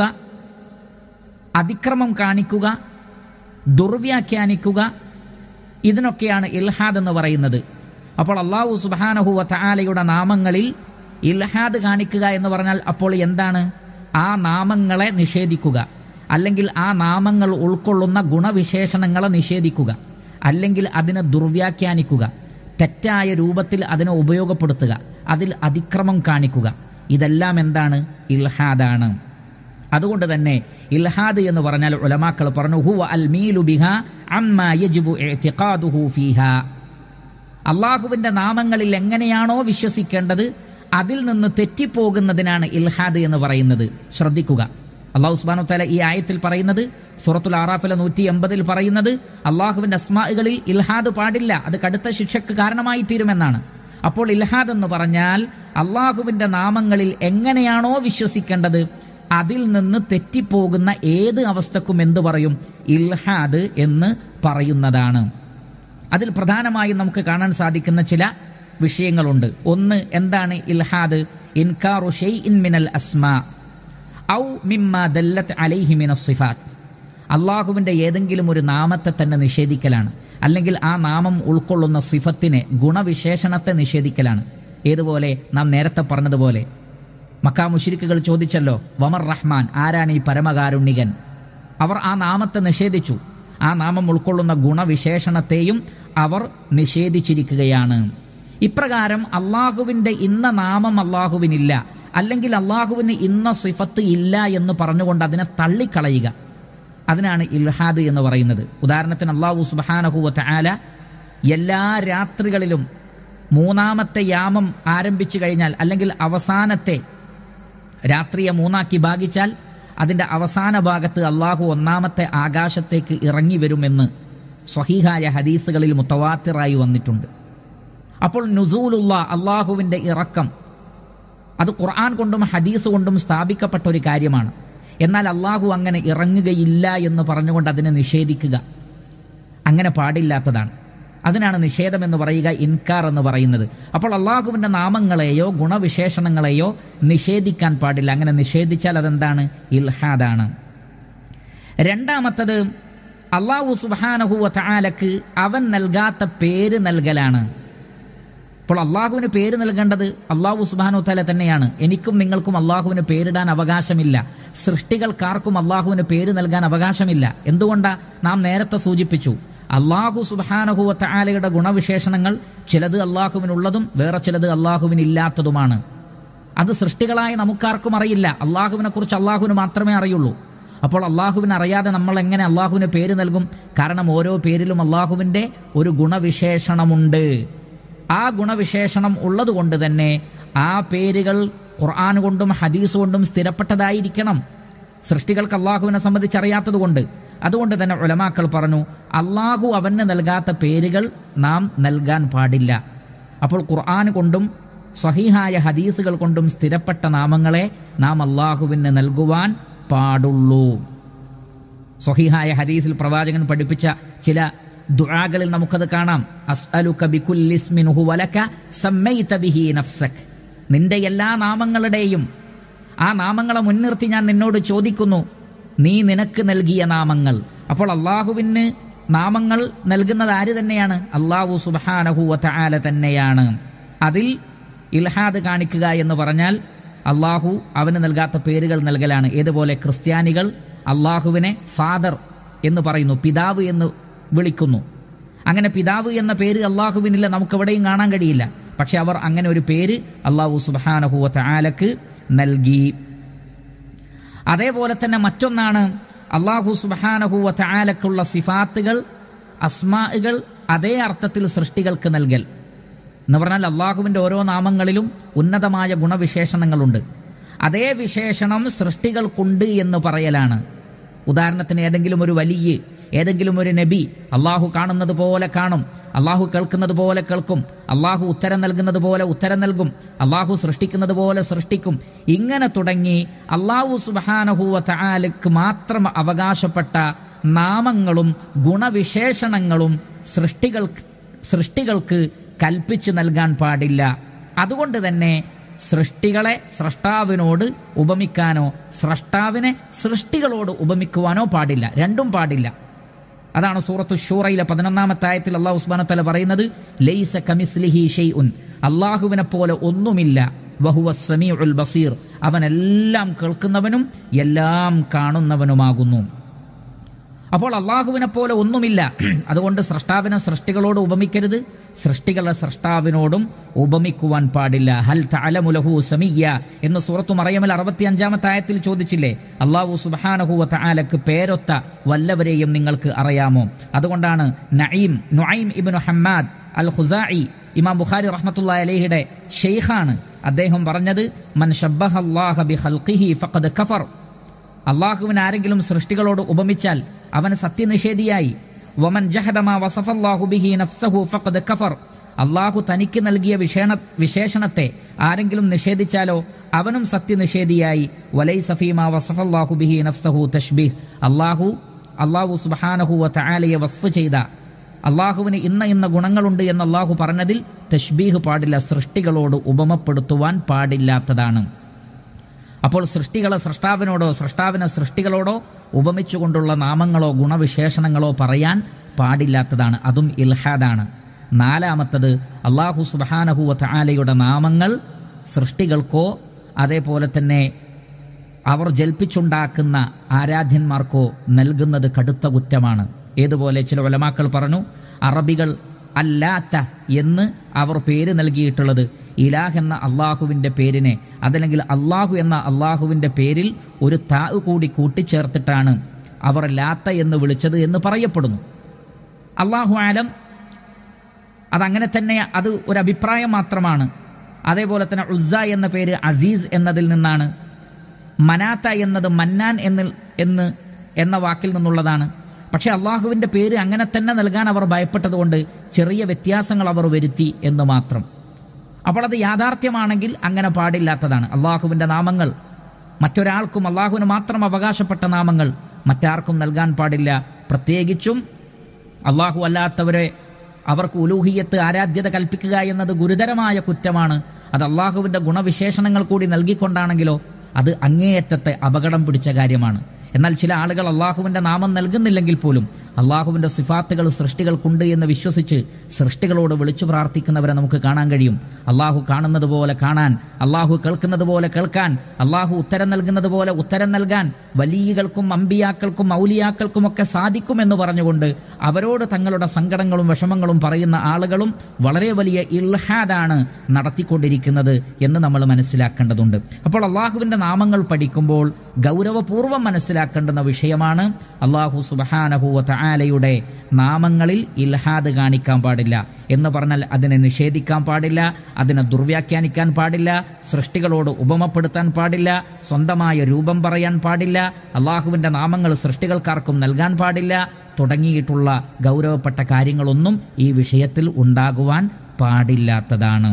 അതിക്രമം കാണിക്കുക ദുർവ്യാഖ്യാനിക്കുക ഇതിനൊക്കെയാണ് ഇൽഹാദ് എന്ന് പറയുന്നത് അപ്പോൾ അള്ളാഹു സുബാനഹുവ തആലയുടെ നാമങ്ങളിൽ ഇൽഹാദ് കാണിക്കുക എന്ന് പറഞ്ഞാൽ അപ്പോൾ എന്താണ് ആ നാമങ്ങളെ നിഷേധിക്കുക അല്ലെങ്കിൽ ആ നാമങ്ങൾ ഉൾക്കൊള്ളുന്ന ഗുണവിശേഷണങ്ങളെ നിഷേധിക്കുക അല്ലെങ്കിൽ അതിനെ ദുർവ്യാഖ്യാനിക്കുക തെറ്റായ രൂപത്തിൽ അതിനെ ഉപയോഗപ്പെടുത്തുക അതിൽ അതിക്രമം കാണിക്കുക ഇതെല്ലാം എന്താണ് ഇൽഹാദാണ് അതുകൊണ്ട് തന്നെ ഇൽഹാദ് എന്ന് പറഞ്ഞാൽ ഉലമാക്കൾ പറഞ്ഞു ഹുവ അൽ മീലു ബിഹ അമ്മ യജിബു ഇഅ്തിഖാദുഹു ഫീഹാ അള്ളാഹുവിൻ്റെ നാമങ്ങളിൽ എങ്ങനെയാണോ വിശ്വസിക്കേണ്ടത് അതിൽ നിന്ന് തെറ്റിപ്പോകുന്നതിനാണ് ഇൽഹാദ് എന്ന് പറയുന്നത് ശ്രദ്ധിക്കുക അള്ളാഹു സുബാനു തല ഈ ആയത്തിൽ പറയുന്നത് സൂറത്തുൽ ആറാഫിലെ നൂറ്റി എൺപതിൽ പറയുന്നത് അള്ളാഹുവിൻ്റെ അസ്മാകളിൽ ഇൽഹാദ് പാടില്ല അത് കടുത്ത ശിക്ഷയ്ക്ക് കാരണമായി തീരുമെന്നാണ് അപ്പോൾ ഇൽഹാദ് എന്ന് പറഞ്ഞാൽ അള്ളാഹുവിൻ്റെ നാമങ്ങളിൽ എങ്ങനെയാണോ വിശ്വസിക്കേണ്ടത് അതിൽ നിന്ന് തെറ്റിപ്പോകുന്ന ഏത് അവസ്ഥക്കും എന്തു പറയും ഇൽഹാദ് എന്ന് പറയുന്നതാണ് അതിൽ പ്രധാനമായും നമുക്ക് കാണാൻ സാധിക്കുന്ന ചില വിഷയങ്ങളുണ്ട് ഒന്ന് എന്താണ് ഇൽഹാദ് ഇൻകാറു ഷൈഇൻ മിനൽ അസ്മാ ഔ മിമ്മ ദല്ലത്ത് അലൈഹി മിന സിഫാത്ത് അള്ളാഹുവിൻ്റെ ഏതെങ്കിലും ഒരു നാമത്തെ തന്നെ നിഷേധിക്കലാണ് അല്ലെങ്കിൽ ആ നാമം ഉൾക്കൊള്ളുന്ന സിഫത്തിനെ ഗുണവിശേഷണത്തെ നിഷേധിക്കലാണ് ഏതുപോലെ നാം നേരത്തെ പറഞ്ഞതുപോലെ മക്കാ മുഷിരിക്കുകൾ ചോദിച്ചല്ലോ വമർ റഹ്മാൻ ആരാണ് ഈ പരമകാരുണ്യകൻ അവർ ആ നാമത്തെ നിഷേധിച്ചു ആ നാമം ഉൾക്കൊള്ളുന്ന ഗുണവിശേഷണത്തെയും അവർ നിഷേധിച്ചിരിക്കുകയാണ് ഇപ്രകാരം അള്ളാഹുവിൻ്റെ ഇന്ന നാമം അള്ളാഹുവിനില്ല അല്ലെങ്കിൽ അള്ളാഹുവിന് ഇന്ന സിഫത്ത് ഇല്ല എന്ന് പറഞ്ഞുകൊണ്ട് അതിനെ തള്ളിക്കളയുക അതിനാണ് ഇൽഹാദ് എന്ന് പറയുന്നത് ഉദാഹരണത്തിന് അള്ളാഹു സുബാനഹുവത്ത് ആല എല്ലാ രാത്രികളിലും മൂന്നാമത്തെ യാമം ആരംഭിച്ചു കഴിഞ്ഞാൽ അല്ലെങ്കിൽ അവസാനത്തെ രാത്രിയെ മൂന്നാക്കി ഭാഗിച്ചാൽ അതിൻ്റെ അവസാന ഭാഗത്ത് അള്ളാഹു ഒന്നാമത്തെ ആകാശത്തേക്ക് ഇറങ്ങി വരുമെന്ന് സ്വഹീഹായ ഹദീസുകളിൽ മുത്തവാത്തിറായി വന്നിട്ടുണ്ട് അപ്പോൾ നുസൂലുള്ള അള്ളാഹുവിൻ്റെ ഇറക്കം അത് ഖുർആൻ കൊണ്ടും ഹദീസ് കൊണ്ടും സ്ഥാപിക്കപ്പെട്ട ഒരു കാര്യമാണ് എന്നാൽ അള്ളാഹു അങ്ങനെ ഇറങ്ങുകയില്ല എന്ന് പറഞ്ഞുകൊണ്ട് അതിനെ നിഷേധിക്കുക അങ്ങനെ പാടില്ലാത്തതാണ് അതിനാണ് നിഷേധം എന്ന് പറയുക ഇൻകാർ എന്ന് പറയുന്നത് അപ്പോൾ അള്ളാഹുവിൻ്റെ നാമങ്ങളെയോ ഗുണവിശേഷണങ്ങളെയോ നിഷേധിക്കാൻ പാടില്ല അങ്ങനെ നിഷേധിച്ചാൽ അതെന്താണ് ഇൽഹാദാണ് രണ്ടാമത്തത് അള്ളാഹു സുബാനഹുവ താലക്ക് അവൻ നൽകാത്ത പേര് നൽകലാണ് അപ്പോൾ അള്ളാഹുവിന് പേര് നൽകേണ്ടത് അള്ളാഹു സുബാനു തല തന്നെയാണ് എനിക്കും നിങ്ങൾക്കും അള്ളാഹുവിന് പേരിടാൻ അവകാശമില്ല സൃഷ്ടികൾക്കാർക്കും അള്ളാഹുവിന് പേര് നൽകാൻ അവകാശമില്ല എന്തുകൊണ്ടാ നാം നേരത്തെ സൂചിപ്പിച്ചു അള്ളാഹു സുബാനഹുവ താലയുടെ ഗുണവിശേഷണങ്ങൾ ചിലത് അള്ളാഹുവിനുള്ളതും വേറെ ചിലത് അള്ളാഹുവിനില്ലാത്തതുമാണ് അത് സൃഷ്ടികളായ നമുക്കാർക്കും അറിയില്ല അള്ളാഹുവിനെ കുറിച്ച് അള്ളാഹുവിന് മാത്രമേ അറിയുള്ളൂ അപ്പോൾ അള്ളാഹുവിനെ അറിയാതെ നമ്മൾ എങ്ങനെ അള്ളാഹുവിന് പേര് നൽകും കാരണം ഓരോ പേരിലും അള്ളാഹുവിൻ്റെ ഒരു ഗുണവിശേഷണമുണ്ട് ആ ഗുണവിശേഷണം ഉള്ളതുകൊണ്ട് തന്നെ ആ പേരുകൾ ഖുർആൻ കൊണ്ടും ഹദീസ് കൊണ്ടും സ്ഥിരപ്പെട്ടതായിരിക്കണം സൃഷ്ടികൾക്ക് അള്ളാഹുവിനെ സംബന്ധിച്ച് അറിയാത്തതുകൊണ്ട് അതുകൊണ്ട് തന്നെ ഉലമാക്കൾ പറഞ്ഞു അള്ളാഹു അവന് നൽകാത്ത പേരുകൾ നാം നൽകാൻ പാടില്ല അപ്പോൾ ഖുർആൻ കൊണ്ടും സഹിഹായ ഹദീസുകൾ കൊണ്ടും സ്ഥിരപ്പെട്ട നാമങ്ങളെ നാം അള്ളാഹുവിന് നൽകുവാൻ പാടുള്ളൂ സഹിഹായ ഹദീസിൽ പ്രവാചകൻ പഠിപ്പിച്ച ചില ദുആകളിൽ നമുക്കത് കാണാം അസ്അലുക ബികുല്ലിസ്മിൻ ഹുവലക സമ്മൈത ബിഹി നഫ്സക് നിന്റെ എല്ലാ നാമങ്ങളുടെയും ആ നാമങ്ങളെ മുൻനിർത്തി ഞാൻ നിന്നോട് ചോദിക്കുന്നു നീ നിനക്ക് നൽകിയ നാമങ്ങൾ അപ്പോൾ അള്ളാഹുവിന് നാമങ്ങൾ നൽകുന്നത് ആര് തന്നെയാണ് അള്ളാഹു സുബാനഹു വതആല തന്നെയാണ് അതിൽ ഇൽഹാദ് കാണിക്കുക എന്ന് പറഞ്ഞാൽ അള്ളാഹു അവന് നൽകാത്ത പേരുകൾ നൽകലാണ് ഏതുപോലെ ക്രിസ്ത്യാനികൾ അള്ളാഹുവിനെ ഫാദർ എന്ന് പറയുന്നു പിതാവ് എന്ന് വിളിക്കുന്നു അങ്ങനെ പിതാവ് എന്ന പേര് അള്ളാഹുവിനില്ല നമുക്കെവിടെയും കാണാൻ കഴിയില്ല പക്ഷെ അവർ അങ്ങനെ ഒരു പേര് അള്ളാഹു സുബാനഹുവത്ത് ആലക്ക് നൽകി അതേപോലെ തന്നെ മറ്റൊന്നാണ് അള്ളാഹു സുബാനഹുവത്ത് ആലക്കുള്ള സിഫാത്തുകൾ അസ്മാകൾ അതേ അർത്ഥത്തിൽ സൃഷ്ടികൾക്ക് നൽകൽ എന്ന് പറഞ്ഞാൽ അള്ളാഹുവിൻ്റെ ഓരോ നാമങ്ങളിലും ഉന്നതമായ ഗുണവിശേഷണങ്ങളുണ്ട് അതേ വിശേഷണം സൃഷ്ടികൾക്കുണ്ട് എന്ന് പറയലാണ് ഉദാഹരണത്തിന് ഏതെങ്കിലും ഒരു വലിയ ഏതെങ്കിലും ഒരു നബി അള്ളാഹു കാണുന്നത് പോലെ കാണും അള്ളാഹു കേൾക്കുന്നത് പോലെ കേൾക്കും അള്ളാഹു ഉത്തരം നൽകുന്നത് പോലെ ഉത്തരം നൽകും അള്ളാഹു സൃഷ്ടിക്കുന്നത് പോലെ സൃഷ്ടിക്കും ഇങ്ങനെ തുടങ്ങി അള്ളാഹു സുബാനഹുവ തആലക്ക് മാത്രം അവകാശപ്പെട്ട നാമങ്ങളും ഗുണവിശേഷണങ്ങളും സൃഷ്ടികൾ സൃഷ്ടികൾക്ക് കൽപ്പിച്ചു നൽകാൻ പാടില്ല അതുകൊണ്ട് തന്നെ സൃഷ്ടികളെ സ്രഷ്ടാവിനോട് ഉപമിക്കാനോ സ്രഷ്ടാവിനെ സൃഷ്ടികളോട് ഉപമിക്കുവാനോ പാടില്ല രണ്ടും പാടില്ല അതാണ് സൂറത്തു ഷൂറയിലെ പതിനൊന്നാമത്തെ ആയത്തിൽ അള്ളാഹു ഉസ്മാനത്തല പറയുന്നത് ലൈസ കമിസ്ലിഹി ഷെയ്ഉൻ അള്ളാഹുവിനെ പോലെ ഒന്നുമില്ല വഹുവ സമീഉൽ ബസീർ അവനെല്ലാം കേൾക്കുന്നവനും എല്ലാം കാണുന്നവനുമാകുന്നു അപ്പോൾ അള്ളാഹുവിനെ പോലെ ഒന്നുമില്ല അതുകൊണ്ട് സ്രഷ്ടാവിനെ സൃഷ്ടികളോട് ഉപമിക്കരുത് സൃഷ്ടികളെ സ്രഷ്ടാവിനോടും ഉപമിക്കുവാൻ പാടില്ല ഹൽ തഅലമുലഹു സമീയ എന്ന് സൂറത്തു മറിയമിൽ അറുപത്തി അഞ്ചാമത്തെ ആയത്തിൽ ചോദിച്ചില്ലേ അള്ളാഹു സുബാനഹുവ തആലക്ക് പേരൊത്ത വല്ലവരെയും നിങ്ങൾക്ക് അറിയാമോ അതുകൊണ്ടാണ് നഈം നുഐം ഇബ്നു ഹമ്മാദ് അൽ ഖുസാഇ ഇമാം ബുഖാരി റഹ്മത്തുള്ളാഹി അലൈഹിയുടെ ഷെയ്ഖാണ് അദ്ദേഹം പറഞ്ഞത് മൻ ഷബ്ബഹ അല്ലാഹ ബി ഖൽഖിഹി ഫഖദ് കഫർ അള്ളാഹുവിന് ആരെങ്കിലും സൃഷ്ടികളോട് ഉപമിച്ചാൽ അവൻ സത്യനിഷേധിയായി വമൻ ജഹദമാ വസഫല്ലാഹു ബിഹി നഫ്സഹു ഫഖദ് കഫർ അള്ളാഹു തനിക്ക് നൽകിയ വിശേഷ വിശേഷണത്തെ ആരെങ്കിലും നിഷേധിച്ചാലോ അവനും സത്യനിഷേധിയായി വലൈ സഫീമ വസഫല്ലാഹു ബിഹി നഫ്സഹു തഷ്ബീഹ് അള്ളാഹു അള്ളാഹു സുബാനഹു തആലയെ വസ്ഫ് ചെയ്ത അള്ളാഹുവിന് ഇന്ന ഇന്ന ഗുണങ്ങളുണ്ട് എന്ന് അള്ളാഹു പറഞ്ഞതിൽ തഷ്ബീഹ് പാടില്ല സൃഷ്ടികളോട് ഉപമപ്പെടുത്തുവാൻ പാടില്ലാത്തതാണ് അപ്പോൾ സൃഷ്ടികളെ സൃഷ്ടാവിനോടോ സൃഷ്ടാവിനെ സൃഷ്ടികളോടോ ഉപമിച്ചുകൊണ്ടുള്ള നാമങ്ങളോ ഗുണവിശേഷണങ്ങളോ പറയാൻ പാടില്ലാത്തതാണ് അതും ഇൽഹാദാണ് നാലാമത്തത് അള്ളാഹു സുബാനഹുവ തആലയുടെ നാമങ്ങൾ സൃഷ്ടികൾക്കോ അതേപോലെ തന്നെ അവർ ജൽപ്പിച്ചുണ്ടാക്കുന്ന ആരാധ്യന്മാർക്കോ നൽകുന്നത് കടുത്ത കുറ്റമാണ് ഏതുപോലെ ചില ഒലമാക്കൾ പറഞ്ഞു അറബികൾ അല്ലാത്ത എന്ന് അവർ പേര് നൽകിയിട്ടുള്ളത് ഇലാഹ് എന്ന അള്ളാഹുവിൻ്റെ പേരിനെ അതല്ലെങ്കിൽ അള്ളാഹു എന്ന അള്ളാഹുവിൻ്റെ പേരിൽ ഒരു താ കൂടി കൂട്ടിച്ചേർത്തിട്ടാണ് അവർ ലാത്ത എന്ന് വിളിച്ചത് എന്ന് പറയപ്പെടുന്നു അള്ളാഹു ആലം അതങ്ങനെ തന്നെ അത് ഒരു അഭിപ്രായം മാത്രമാണ് അതേപോലെ തന്നെ ഉസ്സ എന്ന പേര് അസീസ് എന്നതിൽ നിന്നാണ് മനാത്ത എന്നത് മന്നാൻ എന്നിൽ എന്ന് എന്ന വാക്കിൽ നിന്നുള്ളതാണ് പക്ഷെ അള്ളാഹുവിൻ്റെ പേര് അങ്ങനെ തന്നെ നൽകാൻ അവർ ഭയപ്പെട്ടതുകൊണ്ട് ചെറിയ വ്യത്യാസങ്ങൾ അവർ വരുത്തി എന്ന് മാത്രം അപ്പോൾ അത് യാഥാർത്ഥ്യമാണെങ്കിൽ അങ്ങനെ പാടില്ലാത്തതാണ് അള്ളാഹുവിൻ്റെ നാമങ്ങൾ മറ്റൊരാൾക്കും അള്ളാഹുവിന് മാത്രം അവകാശപ്പെട്ട നാമങ്ങൾ മറ്റാർക്കും നൽകാൻ പാടില്ല പ്രത്യേകിച്ചും അള്ളാഹു അല്ലാത്തവരെ അവർക്ക് ഉലൂഹിയത്ത് ആരാധ്യത കൽപ്പിക്കുക എന്നത് ഗുരുതരമായ കുറ്റമാണ് അത് അള്ളാഹുവിൻ്റെ ഗുണവിശേഷണങ്ങൾ കൂടി നൽകിക്കൊണ്ടാണെങ്കിലോ അത് അങ്ങേയറ്റത്തെ അപകടം പിടിച്ച കാര്യമാണ് എന്നാൽ ചില ആളുകൾ അള്ളാഹുവിൻ്റെ നാമം നൽകുന്നില്ലെങ്കിൽ പോലും അള്ളാഹുവിൻ്റെ സിഫാത്തുകൾ സൃഷ്ടികൾക്കുണ്ട് എന്ന് വിശ്വസിച്ച് സൃഷ്ടികളോട് വിളിച്ചു പ്രാർത്ഥിക്കുന്നവരെ നമുക്ക് കാണാൻ കഴിയും അള്ളാഹു കാണുന്നത് പോലെ കാണാൻ അള്ളാഹു കേൾക്കുന്നത് പോലെ കേൾക്കാൻ അള്ളാഹു ഉത്തരം നൽകുന്നത് പോലെ ഉത്തരം നൽകാൻ വലിയകൾക്കും അമ്പിയാക്കൾക്കും ഔലിയാക്കൾക്കും ഒക്കെ സാധിക്കുമെന്ന് പറഞ്ഞുകൊണ്ട് അവരോട് തങ്ങളുടെ സങ്കടങ്ങളും വിഷമങ്ങളും പറയുന്ന ആളുകളും വളരെ വലിയ ഇൽഹാദാണ് നടത്തിക്കൊണ്ടിരിക്കുന്നത് എന്ന് നമ്മൾ മനസ്സിലാക്കേണ്ടതുണ്ട് അപ്പോൾ അള്ളാഹുവിൻ്റെ നാമങ്ങൾ പഠിക്കുമ്പോൾ ഗൗരവപൂർവ്വം മനസ്സിലാക്കേണ്ടുന്ന വിഷയമാണ് അള്ളാഹു സുബഹാനഹുവ തആലയുടെ നാമങ്ങളിൽ ഇൽഹാദ് കാണിക്കാൻ പാടില്ല എന്ന് പറഞ്ഞാൽ അതിനെ നിഷേധിക്കാൻ പാടില്ല അതിനെ ദുർവ്യാഖ്യാനിക്കാൻ പാടില്ല സൃഷ്ടികളോട് ഉപമപ്പെടുത്താൻ പാടില്ല സ്വന്തമായ രൂപം പറയാൻ പാടില്ല അള്ളാഹുവിൻ്റെ നാമങ്ങൾ സൃഷ്ടികൾക്കാർക്കും നൽകാൻ പാടില്ല തുടങ്ങിയിട്ടുള്ള ഗൗരവപ്പെട്ട കാര്യങ്ങളൊന്നും ഈ വിഷയത്തിൽ ഉണ്ടാകുവാൻ പാടില്ലാത്തതാണ്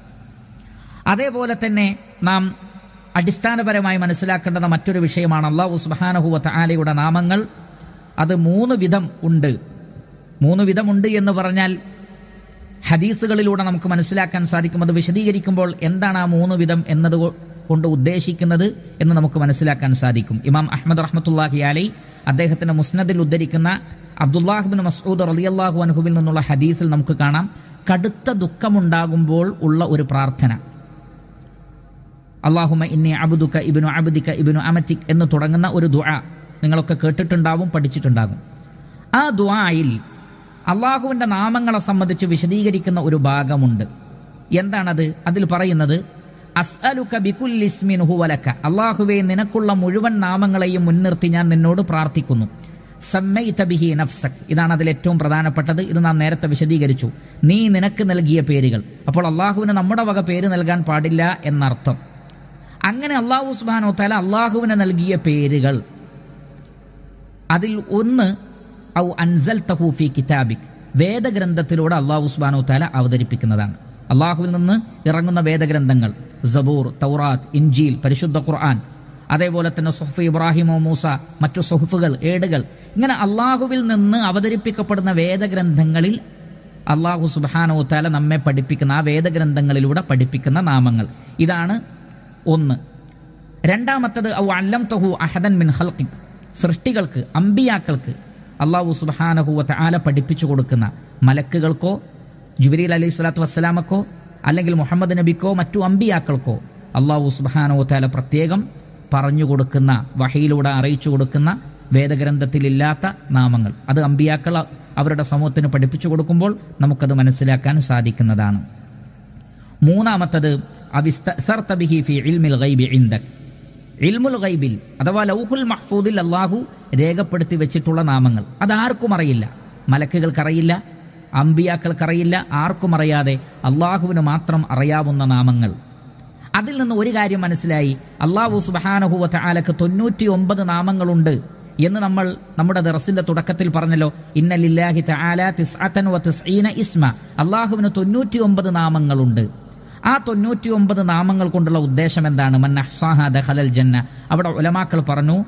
അതേപോലെ തന്നെ നാം അടിസ്ഥാനപരമായി മനസ്സിലാക്കേണ്ടുന്ന മറ്റൊരു വിഷയമാണ് അള്ളാഹു സുബാനഹുവ തആലയുടെ നാമങ്ങൾ അത് മൂന്ന് വിധം ഉണ്ട് മൂന്ന് വിധമുണ്ട് എന്ന് പറഞ്ഞാൽ ഹദീസുകളിലൂടെ നമുക്ക് മനസ്സിലാക്കാൻ സാധിക്കും അത് വിശദീകരിക്കുമ്പോൾ എന്താണ് ആ മൂന്ന് വിധം എന്നത് കൊണ്ട് ഉദ്ദേശിക്കുന്നത് എന്ന് നമുക്ക് മനസ്സിലാക്കാൻ സാധിക്കും ഇമാം അഹമ്മദ് റഹ്മത്തുല്ലാഹി അലി അദ്ദേഹത്തിന്റെ മുസ്നദിൽ ഉദ്ധരിക്കുന്ന അബ്ദുല്ലാഹിബിൻ മസൂദ് റളിയല്ലാഹു അൻഹുവിൽ നിന്നുള്ള ഹദീസിൽ നമുക്ക് കാണാം കടുത്ത ദുഃഖമുണ്ടാകുമ്പോൾ ഉള്ള ഒരു പ്രാർത്ഥന അള്ളാഹുമ ഇന്നി അബുദുക്ക ഇബിനു അബുദിക്ക ഇബിനു അമത്തിക് എന്ന് തുടങ്ങുന്ന ഒരു ദുആ നിങ്ങളൊക്കെ കേട്ടിട്ടുണ്ടാവും പഠിച്ചിട്ടുണ്ടാകും ആ ദുആയിൽ അള്ളാഹുവിൻ്റെ നാമങ്ങളെ സംബന്ധിച്ച് വിശദീകരിക്കുന്ന ഒരു ഭാഗമുണ്ട് എന്താണത് അതിൽ പറയുന്നത് അസ്അലുക ബികുല്ലിസ്മിൻ ഹുവലക അള്ളാഹുവെ നിനക്കുള്ള മുഴുവൻ നാമങ്ങളെയും മുൻനിർത്തി ഞാൻ നിന്നോട് പ്രാർത്ഥിക്കുന്നു സമ്മൈത ബിഹി നഫ്സക് ഇതാണ് അതിൽ ഏറ്റവും പ്രധാനപ്പെട്ടത് ഇത് നാം നേരത്തെ വിശദീകരിച്ചു നീ നിനക്ക് നൽകിയ പേരുകൾ അപ്പോൾ അള്ളാഹുവിന് നമ്മുടെ വക പേര് നൽകാൻ പാടില്ല എന്നർത്ഥം അങ്ങനെ അള്ളാഹു സുബാനോ തല അള്ളാഹുവിന് നൽകിയ പേരുകൾ അതിൽ ഒന്ന് ഔ അൻസൽ തഹൂഫി കിതാബിക് വേദഗ്രന്ഥത്തിലൂടെ അള്ളാഹു സുബാനു താല അവതരിപ്പിക്കുന്നതാണ് അള്ളാഹുവിൽ നിന്ന് ഇറങ്ങുന്ന വേദഗ്രന്ഥങ്ങൾ സബൂർ തൗറാത്ത് ഇൻജീൽ പരിശുദ്ധ ഖുർആൻ അതേപോലെ തന്നെ സുഹഫ് ഇബ്രാഹിമോ മൂസ മറ്റു സുഹഫുകൾ ഏടുകൾ ഇങ്ങനെ അള്ളാഹുവിൽ നിന്ന് അവതരിപ്പിക്കപ്പെടുന്ന വേദഗ്രന്ഥങ്ങളിൽ അള്ളാഹു സുബാനോ താല നമ്മെ പഠിപ്പിക്കുന്ന ആ വേദഗ്രന്ഥങ്ങളിലൂടെ പഠിപ്പിക്കുന്ന നാമങ്ങൾ ഇതാണ് ഒന്ന് രണ്ടാമത്തത് ഔ അല്ലം തഹു അഹദൻ മിൻ ഹൽക്കിക് സൃഷ്ടികൾക്ക് അമ്പിയാക്കൾക്ക് അള്ളാഹു സുബാനഹുവത്ത് ആല പഠിപ്പിച്ചു കൊടുക്കുന്ന മലക്കുകൾക്കോ ജുബരീൽ അലൈഹി സ്വലാത്തു വസ്സലാമക്കോ അല്ലെങ്കിൽ മുഹമ്മദ് നബിക്കോ മറ്റു അമ്പിയാക്കൾക്കോ അള്ളാഹു സുബാനഹു താല പ്രത്യേകം പറഞ്ഞു കൊടുക്കുന്ന വഹയിലൂടെ അറിയിച്ചു കൊടുക്കുന്ന വേദഗ്രന്ഥത്തിലില്ലാത്ത നാമങ്ങൾ അത് അമ്പിയാക്കൾ അവരുടെ സമൂഹത്തിന് പഠിപ്പിച്ചു കൊടുക്കുമ്പോൾ നമുക്കത് മനസ്സിലാക്കാൻ സാധിക്കുന്നതാണ് മൂന്നാമത്തത് അവിസ്തഅ്സർത ബിഹി ഫി ഇൽമിൽ ഗൈബി ഇൻദക് ഇൽമുൽ ഗൈബിൽ അഥവാ ലൗഹുൽ മഹ്ഫൂദിൽ അള്ളാഹു രേഖപ്പെടുത്തി വെച്ചിട്ടുള്ള നാമങ്ങൾ അതാർക്കും അറിയില്ല മലക്കുകൾക്കറിയില്ല അമ്പിയാക്കൾക്കറിയില്ല ആർക്കും അറിയാതെ അള്ളാഹുവിന് മാത്രം അറിയാവുന്ന നാമങ്ങൾ അതിൽ നിന്ന് ഒരു കാര്യം മനസ്സിലായി അള്ളാഹു സുബഹാനഹുവ ആലക്ക് തൊണ്ണൂറ്റി ഒമ്പത് നാമങ്ങളുണ്ട് എന്ന് നമ്മൾ നമ്മുടെ ദറസിന്റെ തുടക്കത്തിൽ പറഞ്ഞല്ലോ ഇന്നലില്ലാഹി തആല തിസ്അതൻ വ തിസ്ഈന ഇസ്മ അള്ളാഹുവിന് തൊണ്ണൂറ്റി ഒമ്പത് നാമങ്ങളുണ്ട് ആ തൊണ്ണൂറ്റി ഒമ്പത് നാമങ്ങൾ കൊണ്ടുള്ള ഉദ്ദേശം എന്താണ് മൻ അഹ്സാഹ ദഖലൽ ജന്ന അവിടെ ഉലമാക്കൾ പറഞ്ഞു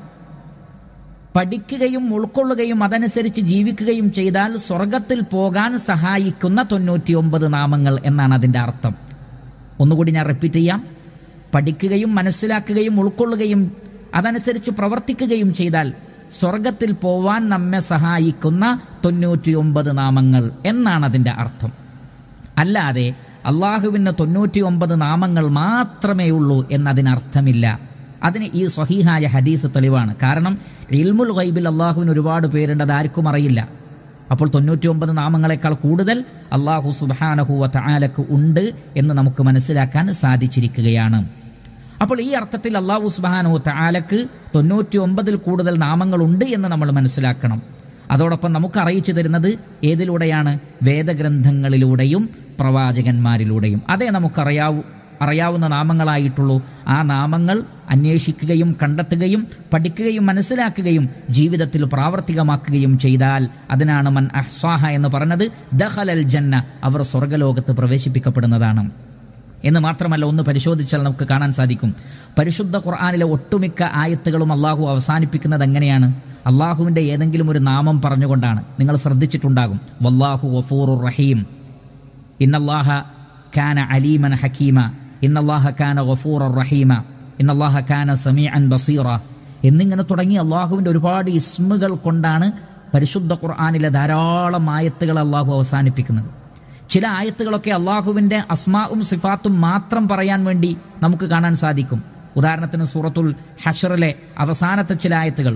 പഠിക്കുകയും ഉൾക്കൊള്ളുകയും അതനുസരിച്ച് ജീവിക്കുകയും ചെയ്താൽ സ്വർഗത്തിൽ പോകാൻ സഹായിക്കുന്ന തൊണ്ണൂറ്റി ഒമ്പത് നാമങ്ങൾ എന്നാണ് അതിൻ്റെ അർത്ഥം ഒന്നുകൂടി ഞാൻ റിപ്പീറ്റ് ചെയ്യാം പഠിക്കുകയും മനസ്സിലാക്കുകയും ഉൾക്കൊള്ളുകയും അതനുസരിച്ച് പ്രവർത്തിക്കുകയും ചെയ്താൽ സ്വർഗത്തിൽ പോവാൻ നമ്മെ സഹായിക്കുന്ന തൊണ്ണൂറ്റി ഒമ്പത് നാമങ്ങൾ എന്നാണ് അതിൻ്റെ അർത്ഥം അല്ലാതെ അള്ളാഹുവിന് തൊണ്ണൂറ്റി ഒമ്പത് നാമങ്ങൾ മാത്രമേ ഉള്ളൂ എന്നതിനർത്ഥമില്ല അതിന് ഈ സ്വഹീഹായ ഹദീസ് തെളിവാണ് കാരണം ഇൽമുൽ ഗൈബിൽ അള്ളാഹുവിന് ഒരുപാട് പേരുണ്ട് അത് ആർക്കും അറിയില്ല അപ്പോൾ തൊണ്ണൂറ്റി ഒമ്പത് നാമങ്ങളെക്കാൾ കൂടുതൽ അള്ളാഹു സുബാനഹുവ തആലക്ക് ഉണ്ട് എന്ന് നമുക്ക് മനസ്സിലാക്കാൻ സാധിച്ചിരിക്കുകയാണ് അപ്പോൾ ഈ അർത്ഥത്തിൽ അള്ളാഹു സുബാനഹു തആലക്ക് തൊണ്ണൂറ്റി ഒമ്പതിൽ കൂടുതൽ നാമങ്ങളുണ്ട് എന്ന് നമ്മൾ മനസ്സിലാക്കണം അതോടൊപ്പം നമുക്ക് അറിയിച്ചു തരുന്നത് ഏതിലൂടെയാണ് വേദഗ്രന്ഥങ്ങളിലൂടെയും പ്രവാചകന്മാരിലൂടെയും അതേ നമുക്കറിയാവൂ അറിയാവുന്ന നാമങ്ങളായിട്ടുള്ളൂ ആ നാമങ്ങൾ അന്വേഷിക്കുകയും കണ്ടെത്തുകയും പഠിക്കുകയും മനസ്സിലാക്കുകയും ജീവിതത്തിൽ പ്രാവർത്തികമാക്കുകയും ചെയ്താൽ അതിനാണ് മൻ അഹ്സാഹ എന്ന് പറഞ്ഞത് ദഹലൽ ജന്ന അവർ സ്വർഗലോകത്ത് പ്രവേശിപ്പിക്കപ്പെടുന്നതാണ് എന്ന് മാത്രമല്ല ഒന്ന് പരിശോധിച്ചാൽ നമുക്ക് കാണാൻ സാധിക്കും പരിശുദ്ധ ഖുർആാനിലെ ഒട്ടുമിക്ക ആയത്തുകളും അള്ളാഹു അവസാനിപ്പിക്കുന്നത് എങ്ങനെയാണ് അള്ളാഹുവിൻ്റെ ഏതെങ്കിലും ഒരു നാമം പറഞ്ഞുകൊണ്ടാണ് നിങ്ങൾ ശ്രദ്ധിച്ചിട്ടുണ്ടാകും വല്ലാഹു വഫൂറുർ റഹീം ഇന്നല്ലാഹ കാന അലീമൻ ഹക്കീമ ഇന്നല്ലാഹ കാന ഗഫൂറർ റഹീമ ഇന്നല്ലാഹ കാന സമീഅൻ ബസീറ എന്നിങ്ങനെ തുടങ്ങി അള്ളാഹുവിൻ്റെ ഒരുപാട് ഇസ്മുകൾ കൊണ്ടാണ് പരിശുദ്ധ ഖുർആാനിലെ ധാരാളം ആയത്തുകൾ അള്ളാഹു അവസാനിപ്പിക്കുന്നത് ചില ആയത്തുകളൊക്കെ അള്ളാഹുവിൻ്റെ അസ്മാവും സിഫാത്തും മാത്രം പറയാൻ വേണ്ടി നമുക്ക് കാണാൻ സാധിക്കും ഉദാഹരണത്തിന് സൂറത്തുൽ ഹഷറിലെ അവസാനത്തെ ചില ആയത്തുകൾ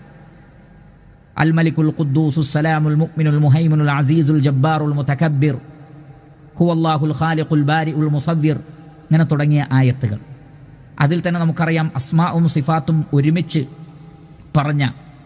അൽ മലിക്കുൽ ഖുദ്ദൂസു സലാമുൽ മുഅ്മിനുൽ മുഹൈമിനുൽ അസീസുൽ ജബ്ബാറുൽ മുതകബ്ബിർ ഹുവല്ലാഹുൽ ഖാലിഖുൽ ബാരിഉൽ മുസവ്വിർ ഇങ്ങനെ തുടങ്ങിയ ആയത്തുകൾ അതിൽ തന്നെ നമുക്കറിയാം അസ്മാവും സിഫാത്തും ഒരുമിച്ച് പറഞ്ഞ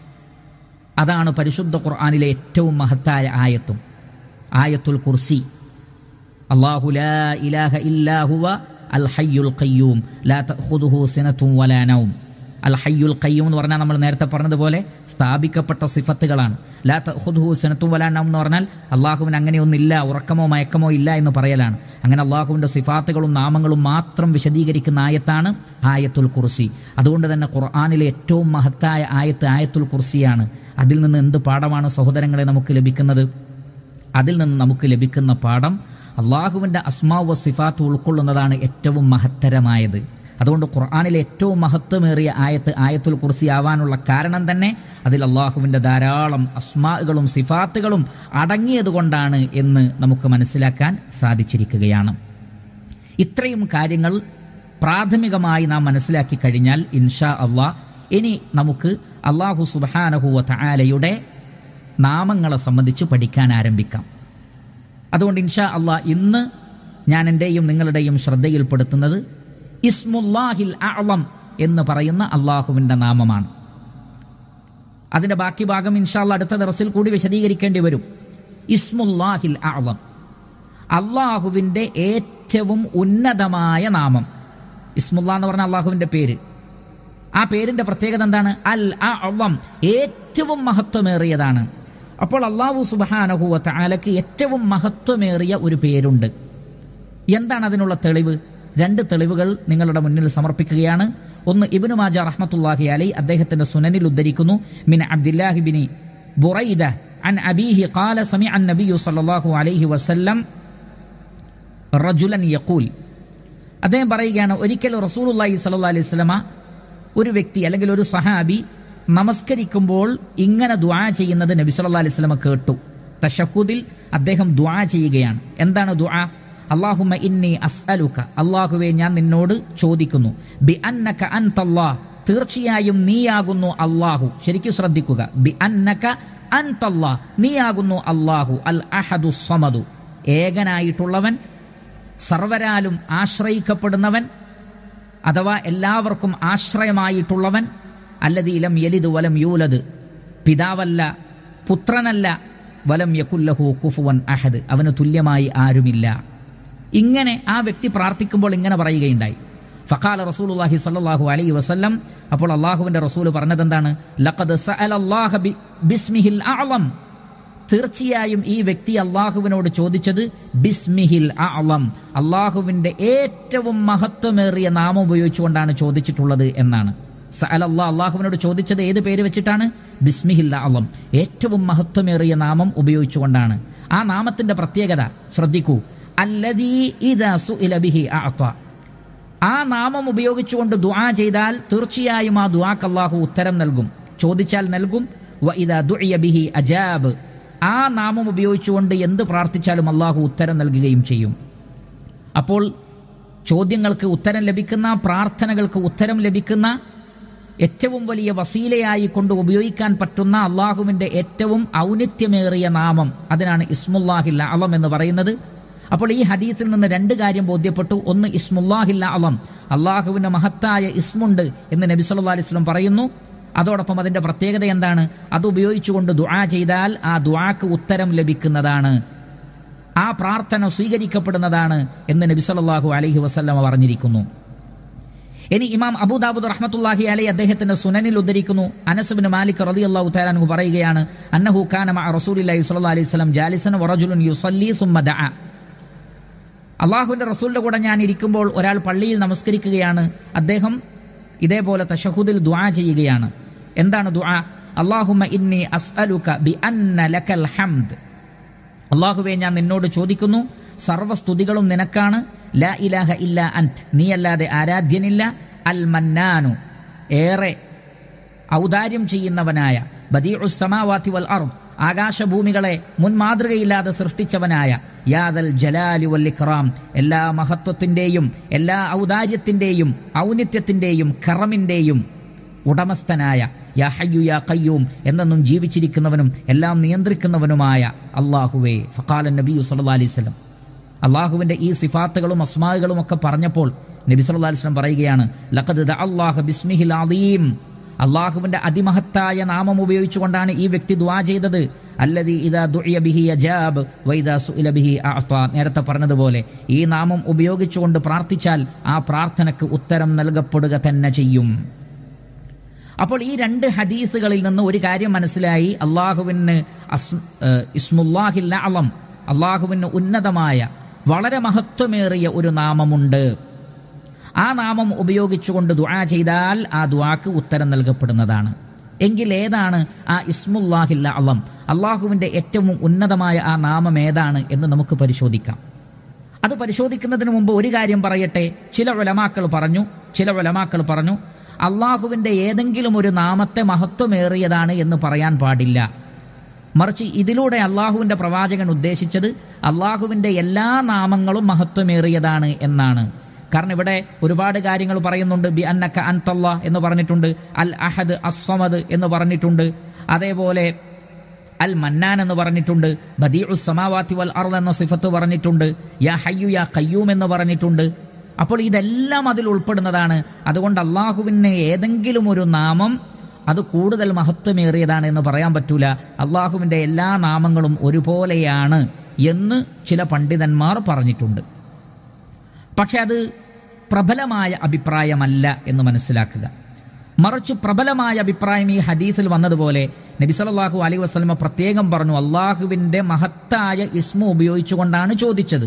അതാണ് പരിശുദ്ധ ഖുർആാനിലെ ഏറ്റവും മഹത്തായ ആയത്തും ആയത്തുൽ കുർസി അള്ളാഹു ലാ ഇലാഹ ഇല്ലാ ഹുവ അൽ ഹയ്യുൽ ഖയ്യൂം ലാ തഖുദുഹു സിനത്തും വലാ നൗം അൽ ഹയ്യുൽ ഖയ്യൂം എന്ന് പറഞ്ഞാൽ നമ്മൾ നേരത്തെ പറഞ്ഞതുപോലെ സ്ഥാപിക്കപ്പെട്ട സിഫത്തുകളാണ് ലാ തഖുദുഹു സിനത്തും വലാ നൗം എന്ന് പറഞ്ഞാൽ അള്ളാഹുവിന് അങ്ങനെയൊന്നില്ല ഉറക്കമോ മയക്കമോ ഇല്ല എന്ന് പറയലാണ് അങ്ങനെ അള്ളാഹുവിൻ്റെ സിഫാത്തുകളും നാമങ്ങളും മാത്രം വിശദീകരിക്കുന്ന ആയത്താണ് ആയത്തുൽ കുർസി അതുകൊണ്ട് തന്നെ ഖുർആാനിലെ ഏറ്റവും മഹത്തായ ആയത്ത് ആയത്തുൽ കുർസിയാണ് അതിൽ നിന്ന് എന്ത് പാഠമാണ് സഹോദരങ്ങളെ നമുക്ക് ലഭിക്കുന്നത് അതിൽ നിന്ന് നമുക്ക് ലഭിക്കുന്ന പാഠം അള്ളാഹുവിൻ്റെ അസ്മാവ സിഫാത്ത് ഉൾക്കൊള്ളുന്നതാണ് ഏറ്റവും മഹത്തരമായത് അതുകൊണ്ട് ഖുർആാനിലെ ഏറ്റവും മഹത്വമേറിയ ആയത്ത് ആയത്തുൽ കുർസി ആവാനുള്ള കാരണം തന്നെ അതിൽ അള്ളാഹുവിൻ്റെ ധാരാളം അസ്മാകളും സിഫാത്തുകളും അടങ്ങിയതുകൊണ്ടാണ് എന്ന് നമുക്ക് മനസ്സിലാക്കാൻ സാധിച്ചിരിക്കുകയാണ് ഇത്രയും കാര്യങ്ങൾ പ്രാഥമികമായി നാം മനസ്സിലാക്കി കഴിഞ്ഞാൽ ഇൻഷാ അള്ളാഹ് ഇനി നമുക്ക് അള്ളാഹു സുബാനഹുവ തആലയുടെ നാമങ്ങളെ സംബന്ധിച്ച് പഠിക്കാൻ ആരംഭിക്കാം അതുകൊണ്ട് ഇൻഷാ അള്ളാ ഇന്ന് ഞാൻ എൻ്റെയും നിങ്ങളുടെയും ശ്രദ്ധയിൽപ്പെടുത്തുന്നത് ഇസ്മുല്ലാഹിൽ അളം എന്ന് പറയുന്ന അള്ളാഹുവിൻ്റെ നാമമാണ് അതിൻ്റെ ബാക്കി ഭാഗം ഇൻഷാല്ല അടുത്ത ദിവസത്തിൽ കൂടി വിശദീകരിക്കേണ്ടി വരും ഇസ്മുല്ലാഹിൽ അളം അള്ളാഹുവിൻ്റെ ഏറ്റവും ഉന്നതമായ നാമം ഇസ്മുല്ല എന്ന് പറഞ്ഞ അള്ളാഹുവിൻ്റെ പേര് ആ പേരിന്റെ പ്രത്യേകത എന്താണ് അൽ അളം ഏറ്റവും മഹത്വമേറിയതാണ് അപ്പോൾ അള്ളാഹു സുബാനഹുവ താലക്ക് ഏറ്റവും മഹത്വമേറിയ ഒരു പേരുണ്ട് എന്താണ് അതിനുള്ള തെളിവ് രണ്ട് തെളിവുകൾ നിങ്ങളുടെ മുന്നിൽ സമർപ്പിക്കുകയാണ് ഒന്ന് ഇബ്നു മാജ റഹ്മത്തുല്ലാഹി അലൈ അദ്ദേഹത്തിന്റെ സുനനിൽ ഉദ്ധരിക്കുന്നു മിൻ അബ്ദുല്ലാഹി ബിനി ബുറൈദ عن أبيه قال سمع النبي صلى الله عليه وسلم رجلا يقول അദ്ദേഹം പറയുകയാണ് ഒരിക്കൽ റസൂലുള്ളാഹി സ്വല്ലല്ലാഹി അലൈഹി വസല്ലമ ഒരു വ്യക്തി അല്ലെങ്കിൽ ഒരു സഹാബി നമസ്കരിക്കുമ്പോൾ ഇങ്ങനെ ദുആ ചെയ്യുന്നത് നബി സല്ലല്ലാഹി അലൈഹി വസല്ലമ കേട്ടു തഷഹുദിൽ അദ്ദേഹം ദുആ ചെയ്യുകയാണ് എന്താണ് ദുആ അള്ളാഹുമ്മ ഇന്നി അസ്അലുക അള്ളാഹുവെ ഞാൻ നിന്നോട് ചോദിക്കുന്നു ബി അന്നക അൻതല്ലാഹ് തീർച്ചയായും നീയാകുന്നു അള്ളാഹു ശരിക്കും ശ്രദ്ധിക്കുക ബി അന്നക അൻതല്ലാഹ് നീയാകുന്നു അള്ളാഹു അൽ അഹദു സമദു ഏകനായിട്ടുള്ളവൻ സർവരാലും ആശ്രയിക്കപ്പെടുന്നവൻ അഥവാ എല്ലാവർക്കും ആശ്രയമായിട്ടുള്ളവൻ അല്ലതീലം യലിദ് വലം യൂലത് പിതാവല്ല പുത്രനല്ല വലം യക്കുല്ലഹു കുഫുവൻ അഹദ് അവന് തുല്യമായി ആരുമില്ല ഇങ്ങനെ ആ വ്യക്തി പ്രാർത്ഥിക്കുമ്പോൾ ഇങ്ങനെ പറയുകയുണ്ടായി ഫഖാല റസൂലുള്ളാഹി സ്വല്ലല്ലാഹു അലൈഹി വസല്ലം അപ്പോൾ അള്ളാഹുവിന്റെ റസൂൽ പറഞ്ഞതെന്താണ് ലഖദ് സഅലല്ലാഹ ബി- ബിസ്മിഹിൽ അഅളം തീർച്ചയായും ഈ വ്യക്തി അള്ളാഹുവിനോട് ചോദിച്ചത് ബിസ്മിഹിൽ അഅളം അള്ളാഹുവിന്റെ ഏറ്റവും മഹത്വമേറിയ നാമം ഉപയോഗിച്ചുകൊണ്ടാണ് ചോദിച്ചിട്ടുള്ളത് എന്നാണ് സഅലല്ലാ അള്ളാഹുവിനോട് ചോദിച്ചത് ഏത് പേര് വെച്ചിട്ടാണ് ബിസ്മിഹിൽ അഅളം ഏറ്റവും മഹത്വമേറിയ നാമം ഉപയോഗിച്ചുകൊണ്ടാണ് ആ നാമത്തിന്റെ പ്രത്യേകത ശ്രദ്ധിക്കൂ അല്ലദീ ഇദാ സുഇല ബിഹി അഅത ആ നാമം ഉപയോഗിച്ചുകൊണ്ട് ദുആ ചെയ്താൽ തീർച്ചയായും ആ ദുആക്ക് അള്ളാഹു ഉത്തരം നൽകും ചോദിച്ചാൽ നൽകും വ ഇദാ ദുഇയ ബിഹി അജാബ് ആ നാമം ഉപയോഗിച്ചുകൊണ്ട് എന്ത് പ്രാർത്ഥിച്ചാലും അള്ളാഹു ഉത്തരം നൽകുകയും ചെയ്യും അപ്പോൾ ചോദ്യങ്ങൾക്ക് ഉത്തരം ലഭിക്കുന്ന പ്രാർത്ഥനകൾക്ക് ഉത്തരം ലഭിക്കുന്ന ഏറ്റവും വലിയ വസീലയായി കൊണ്ട് ഉപയോഗിക്കാൻ പറ്റുന്ന അള്ളാഹുവിന്റെ ഏറ്റവും ഔന്നിത്യമേറിയ നാമം അതിനാണ് ഇസ്മുല്ലാഹില്ല അളം എന്ന് പറയുന്നത് അപ്പോൾ ഈ ഹദീസിൽ നിന്ന് രണ്ട് കാര്യം ബോധ്യപ്പെട്ടു ഒന്ന് ഇസ്മുല്ലാഹില്ല അളം അള്ളാഹുവിന്റെ മഹത്തായ ഇസ്മുണ്ട് എന്ന് നബി സല്ലല്ലാഹു അലൈഹി വസല്ലം പറയുന്നു അതോടൊപ്പം അതിന്റെ പ്രത്യേകത എന്താണ് അത് ഉപയോഗിച്ചുകൊണ്ട് ദുആ ചെയ്താൽ ആ ദുആക്ക് ഉത്തരം ലഭിക്കുന്നതാണ് ആ പ്രാർത്ഥന സ്വീകരിക്കപ്പെടുന്നതാണ് എന്ന് നബി സല്ലല്ലാഹു അലൈഹി വസല്ലമ പറഞ്ഞിരിക്കുന്നു ഇനി ഇമാം അബൂദാബുദ് റഹ്മത്തുല്ലാഹി അലൈ അദ്ദേഹത്തിന്റെ സുനനിൽ ഉദ്ധരിക്കുന്നു അനസ് ബിൻ മാലിക് റളിയല്ലാഹു തആല അൻഹു പറയുകയാണ് അന്നഹു കാന മഅ റസൂലില്ലാഹി സ്വല്ലല്ലാഹു അലൈഹി വസല്ലം ജാലിസൻ വറജുലുൻ യുസല്ലി സുമ്മ ദഅ അള്ളാഹുവിന്റെ റസൂലിന്റെ കൂടെ ഞാൻ ഇരിക്കുമ്പോൾ ഒരാൾ പള്ളിയിൽ നമസ്കരിക്കുകയാണ് അദ്ദേഹം ഇതേപോലെ തഷഹുദിൽ ദുആ ചെയ്യുകയാണ് എന്താണ് ദുആ അള്ളാഹുമ്മ ഇന്നി അസ്അലുക ബി അന്ന ലക്കൽ ഹംദ് അള്ളാഹുവെ ഞാൻ നിന്നോട് ചോദിക്കുന്നു സർവസ്തുതികളും നിനക്കാണ് ലാ ഇലാഹ ഇല്ല അന്ത് നീയല്ലാതെ ആരാധ്യനില്ല അൽ മന്നാനു ഏറെ ഔദാര്യം ചെയ്യുന്നവനായ ബദീഉ സമാവാതി വൽ അർദ് ആകാശഭൂമികളെ മുൻമാതൃകയില്ലാതെ സൃഷ്ടിച്ചവനായ യാദൽ ജലാലി വൽ ഇക്റാം എല്ലാ മഹത്വത്തിന്റെയും എല്ലാ ഔദാര്യത്തിന്റെയും ഔന്നിത്യത്തിന്റെയും കറമിന്റെയും ഉടമസ്ഥനായ യാ ഹയ്യു യാ കയ്യൂം എന്നെന്നും ജീവിച്ചിരിക്കുന്നവനും എല്ലാം നിയന്ത്രിക്കുന്നവനുമായ അള്ളാഹുവേ ഫഖാലൻ നബിയു സല്ലല്ലാഹു അലൈഹി വസല്ലം അള്ളാഹുവിന്റെ ഈ സിഫാത്തുകളും അസ്മാകളും ഒക്കെ പറഞ്ഞപ്പോൾ നബി സല്ലല്ലാഹു അലൈഹി വസല്ലം പറയുകയാണ് ലഖദ് ദഅല്ലാഹ ബിസ്മിഹിൽ അദീം അള്ളാഹുവിന്റെ അതിമഹത്തായ നാമം ഉപയോഗിച്ചുകൊണ്ടാണ് ഈ വ്യക്തി ദുആ ചെയ്തത് അല്ലദീ ഇദാ ദുഇയ ബിഹി അജാബ് വൈദാ സുഇല ബിഹി അഅത നേരത്തെ പറഞ്ഞതുപോലെ ഈ നാമം ഉപയോഗിച്ചുകൊണ്ട് പ്രാർത്ഥിച്ചാൽ ആ പ്രാർത്ഥനയ്ക്ക് ഉത്തരം നൽകപ്പെടുക തന്നെ ചെയ്യും അപ്പോൾ ഈ രണ്ട് ഹദീസുകളിൽ നിന്ന് ഒരു കാര്യം മനസ്സിലായി അള്ളാഹുവിന് ഇസ്മുല്ലാഹിൽ അളം അള്ളാഹുവിന് ഉന്നതമായ വളരെ മഹത്വമേറിയ ഒരു നാമമുണ്ട് ആ നാമം ഉപയോഗിച്ചുകൊണ്ട് ദുആ ചെയ്താൽ ആ ദുആക്ക് ഉത്തരം നൽകപ്പെടുന്നതാണ് എങ്കിൽ ഏതാണ് ആ ഇസ്മുല്ലാഹില്ല അളം അള്ളാഹുവിന്റെ ഏറ്റവും ഉന്നതമായ ആ നാമം ഏതാണ് എന്ന് നമുക്ക് പരിശോധിക്കാം അത് പരിശോധിക്കുന്നതിന് മുമ്പ് ഒരു കാര്യം പറയട്ടെ ചില ഉലമാക്കൾ പറഞ്ഞു ചില ഉലമാക്കൾ പറഞ്ഞു അള്ളാഹുവിന്റെ ഏതെങ്കിലും ഒരു നാമത്തെ മഹത്വമേറിയതാണ് എന്ന് പറയാൻ പാടില്ല മറിച്ച് ഇതിലൂടെ അള്ളാഹുവിന്റെ പ്രവാചകൻ ഉദ്ദേശിച്ചത് അള്ളാഹുവിന്റെ എല്ലാ നാമങ്ങളും മഹത്വമേറിയതാണ് എന്നാണ് കാരണം ഇവിടെ ഒരുപാട് കാര്യങ്ങൾ പറയുന്നുണ്ട് ബി അന്നക്ക അൻതല്ല എന്ന് പറഞ്ഞിട്ടുണ്ട് അൽ അഹദ് അസ്വമദ് എന്ന് പറഞ്ഞിട്ടുണ്ട് അതേപോലെ അൽ മന്നാൻ എന്ന് പറഞ്ഞിട്ടുണ്ട് ബദീഉ സമാവാത്തി വൽ അർദ് എന്ന സിഫത്ത് പറഞ്ഞിട്ടുണ്ട് യാ ഹയ്യു യാ കയ്യൂം എന്ന് പറഞ്ഞിട്ടുണ്ട് അപ്പോൾ ഇതെല്ലാം അതിൽ ഉൾപ്പെടുന്നതാണ് അതുകൊണ്ട് അള്ളാഹുവിന് ഏതെങ്കിലും ഒരു നാമം അത് കൂടുതൽ മഹത്വമേറിയതാണ് എന്ന് പറയാൻ പറ്റൂല അള്ളാഹുവിൻ്റെ എല്ലാ നാമങ്ങളും ഒരുപോലെയാണ് എന്ന് ചില പണ്ഡിതന്മാർ പറഞ്ഞിട്ടുണ്ട് പക്ഷെ അത് പ്രബലമായ അഭിപ്രായമല്ല എന്ന് മനസ്സിലാക്കുക മറിച്ച് പ്രബലമായ അഭിപ്രായം ഈ ഹദീസിൽ വന്നതുപോലെ നബി സല്ലല്ലാഹു അലൈഹി വസല്ലമ പ്രത്യേകം പറഞ്ഞു അള്ളാഹുവിന്റെ മഹത്തായ ഇസ്മ ഉപയോഗിച്ചുകൊണ്ടാണ് ചോദിച്ചത്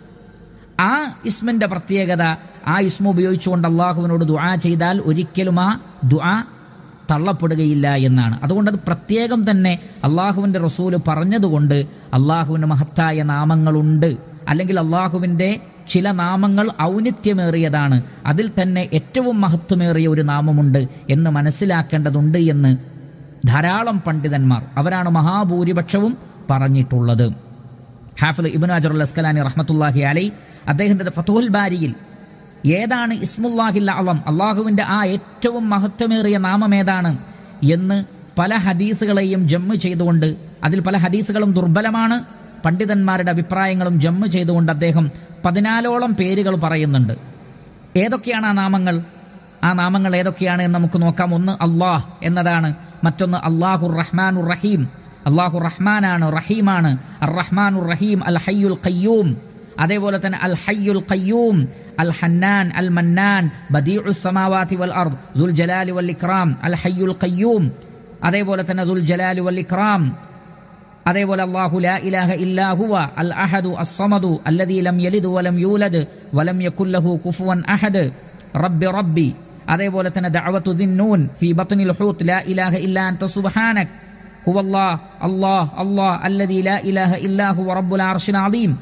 ആ ഇസ്മിന്റെ പ്രത്യേകത ആ ഇസ്മ ഉപയോഗിച്ചുകൊണ്ട് അള്ളാഹുവിനോട് ദുആ ചെയ്താൽ ഒരിക്കലും ആ ദുആ തള്ളപ്പെടുകയില്ല എന്നാണ് അതുകൊണ്ട് അത് പ്രത്യേകം തന്നെ അള്ളാഹുവിന്റെ റസൂല് പറഞ്ഞതുകൊണ്ട് അള്ളാഹുവിന്റെ മഹത്തായ നാമങ്ങളുണ്ട് അല്ലെങ്കിൽ അള്ളാഹുവിന്റെ ചില നാമങ്ങൾ ഔന്നിത്യമേറിയതാണ് അതിൽ തന്നെ ഏറ്റവും മഹത്വമേറിയ ഒരു നാമമുണ്ട് എന്ന് മനസ്സിലാക്കേണ്ടതുണ്ട് എന്ന് ധാരാളം പണ്ഡിതന്മാർ അവരാണ് മഹാഭൂരിപക്ഷവും പറഞ്ഞിട്ടുള്ളത് ഹാഫിദ് ഇബിൻ അജറുൽ അസ്കലാനി റഹ്മത്തുല്ലാഹി അലൈ അദ്ദേഹത്തിന്റെ ഫതുൽ ബാരിയിൽ ഏതാണ് ഇസ്മുല്ലാഹിൽ അളം അള്ളാഹുവിന്റെ ആ ഏറ്റവും മഹത്വമേറിയ നാമം ഏതാണ് എന്ന് പല ഹദീസുകളെയും ജമ്മ് ചെയ്തുകൊണ്ട് അതിൽ പല ഹദീസുകളും ദുർബലമാണ് പണ്ഡിതന്മാരുടെ അഭിപ്രായങ്ങളും ജമ്മ് ചെയ്തുകൊണ്ട് അദ്ദേഹം പതിനാലോളം പേരുകൾ പറയുന്നുണ്ട് ഏതൊക്കെയാണ് ആ നാമങ്ങൾ ആ നാമങ്ങൾ ഏതൊക്കെയാണ് എന്ന് നമുക്ക് നോക്കാം ഒന്ന് അള്ളാഹ് എന്നതാണ് മറ്റൊന്ന് അള്ളാഹുർ റഹ്മാനുർ റഹീം അള്ളാഹു റഹ്മാനാണ് റഹീമാണ് അർ റഹ്മാനുർ റഹീം അൽ ഹയ്യുൽ ഖയ്യൂം അതേപോലെ തന്നെ അൽ ഹയ്യുൽ ഖയ്യൂം അൽ ഹന്നാൻ അൽ മന്നാൻ ബദീഉ സമാവാതി വൽ അർദ് ദുൽ ജലാലി വൽ ഇക്റാം അൽ ഹയ്യുൽ ഖയ്യൂം അതേപോലെ തന്നെ ദുൽ ജലാലി വൽ ഇക്റാം അതേപോലെ അള്ളാഹു ലാ ഇലാഹ ഇല്ലാ ഹുവ അൽ അഹദു അസ്സമദു അല്ലദീ ലം യലിദ് വലം യൂലദ് വലം യകുല്ലഹു കുഫുവൻ അഹദ് റബ്ബി റബ്ബി അതേപോലെ തന്നെ ദഅവത്തു ദിന്നൂൻ ഫീ ബത്നിൽ ഹൂത്ത് ലാ ഇലാഹ ഇല്ലാ അൻത സുബ്ഹാനക് ഹുവ അല്ലാഹ് അല്ലാഹ് അല്ലാഹ് അല്ലദീ ലാ ഇലാഹ ഇല്ലാ ഹുവ റബ്ബുൽ അർശിൽ അദീം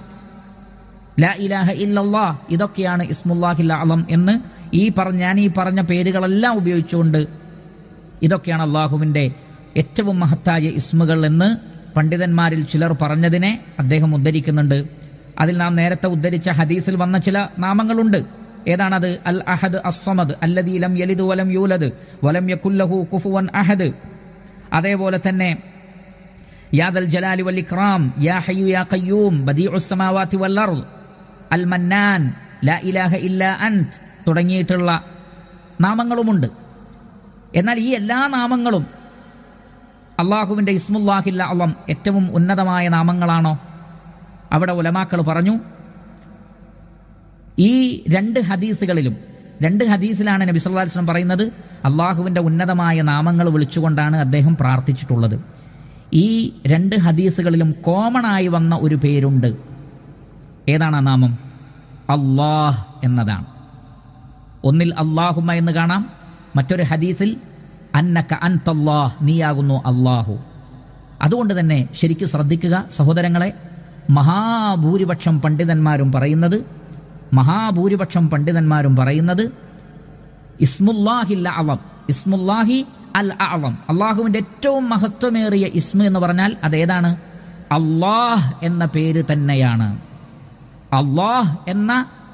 ലാ ഇലാഹ ഇല്ലല്ലാ ഇതൊക്കെയാണ് ഇസ്മുല്ലാഹിൽ അളം എന്ന് ഈ പറഞ്ഞ ഞാൻ ഈ പറഞ്ഞ പേരുകളെല്ലാം ഉപയോഗിച്ചുകൊണ്ട് ഇതൊക്കെയാണ് അള്ളാഹുവിൻ്റെ ഏറ്റവും മഹത്തായ ഇസ്മുകൾ എന്ന് പണ്ഡിതന്മാരിൽ ചിലർ പറഞ്ഞതിനെ അദ്ദേഹം ഉദ്ധരിക്കുന്നുണ്ട് അതിൽ നാം നേരത്തെ ഉദ്ധരിച്ച ഹദീസിൽ വന്ന ചില നാമങ്ങളുണ്ട് ഏതാണത് അൽ അഹദ് അസ്സമദ് അല്ലദീ ലം യലിദ് വലം യൂലദ് വലം യകുല്ലഹു കുഫുവൻ അഹദ് അതേപോലെ തന്നെ യാദൽ ജലാലി വൽ ഇക്റാം യാ ഹയ്യു യാ ഖയ്യൂം ബദീഉസ് സമാവാതി വൽ അർദ് അൽ മന്നാൻ ലാ ഇലാഹ ഇല്ലാ അൻത് തുടങ്ങിയിട്ടുള്ള നാമങ്ങളുമുണ്ട് എന്നാൽ ഈ എല്ലാ നാമങ്ങളും അള്ളാഹുവിൻ്റെ ഇസ്മുല്ലാഹില്ല അള്ളം ഏറ്റവും ഉന്നതമായ നാമങ്ങളാണോ അവിടെ ഉലമാക്കൾ പറഞ്ഞു ഈ രണ്ട് ഹദീസുകളിലും രണ്ട് ഹദീസിലാണ് നബി സല്ലല്ലാഹു അലൈഹി വസല്ലം പറയുന്നത് അള്ളാഹുവിൻ്റെ ഉന്നതമായ നാമങ്ങൾ വിളിച്ചുകൊണ്ടാണ് അദ്ദേഹം പ്രാർത്ഥിച്ചിട്ടുള്ളത് ഈ രണ്ട് ഹദീസുകളിലും കോമൺ ആയി വന്ന ഒരു പേരുണ്ട് ഏതാണ് ആ നാമം അള്ളാഹ് എന്നതാണ് ഒന്നിൽ അള്ളാഹുമ എന്ന് കാണാം മറ്റൊരു ഹദീസിൽ അന്നക്ക അൻതല്ലാഹ് നീയാകുന്നു അള്ളാഹു അതുകൊണ്ട് തന്നെ ശരിക്കും ശ്രദ്ധിക്കുക സഹോദരങ്ങളെ മഹാഭൂരിപക്ഷം പണ്ഡിതന്മാരും പറയുന്നത് മഹാഭൂരിപക്ഷം പണ്ഡിതന്മാരും പറയുന്നത് ഇസ്മുല്ലാഹിൽ അളം ഇസ്മുല്ലാഹി അൽ അളം അള്ളാഹുവിൻ്റെ ഏറ്റവും മഹത്വമേറിയ ഇസ്മു എന്ന് പറഞ്ഞാൽ അതേതാണ് അള്ളാഹ് എന്ന പേര് തന്നെയാണ് അള്ളാഹ് എന്ന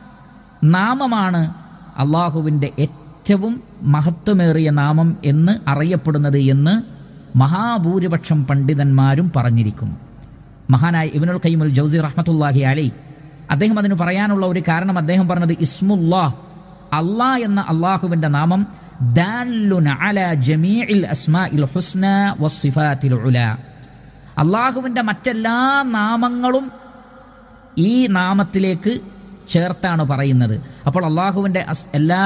നാമമാണ് അള്ളാഹുവിൻ്റെ ഏറ്റവും മഹത്വമേറിയ നാമം എന്ന് അറിയപ്പെടുന്നത് എന്ന് മഹാഭൂരിപക്ഷം പണ്ഡിതന്മാരും പറഞ്ഞിരിക്കുന്നു മഹാനായ ഇബിനുൽ ഖയ്മുൽ ജൗസി റഹ്മത്തുല്ലാഹി അലൈ അദ്ദേഹം അതിന് പറയാനുള്ള ഒരു കാരണം അദ്ദേഹം പറഞ്ഞത് ഇസ്മുല്ലാഹ് അള്ളാ എന്ന അള്ളാഹുവിൻ്റെ നാമം ദാലുന അല ജമീഇൽ അസ്മാഇൽ ഹുസ്ന വസ്സിഫാത്തിൽ ഉല അള്ളാഹുവിൻ്റെ മറ്റെല്ലാ നാമങ്ങളും ഈ നാമത്തിലേക്ക് ചേർത്താണ് പറയുന്നത് അപ്പോൾ അള്ളാഹുവിൻ്റെ അസ് എല്ലാ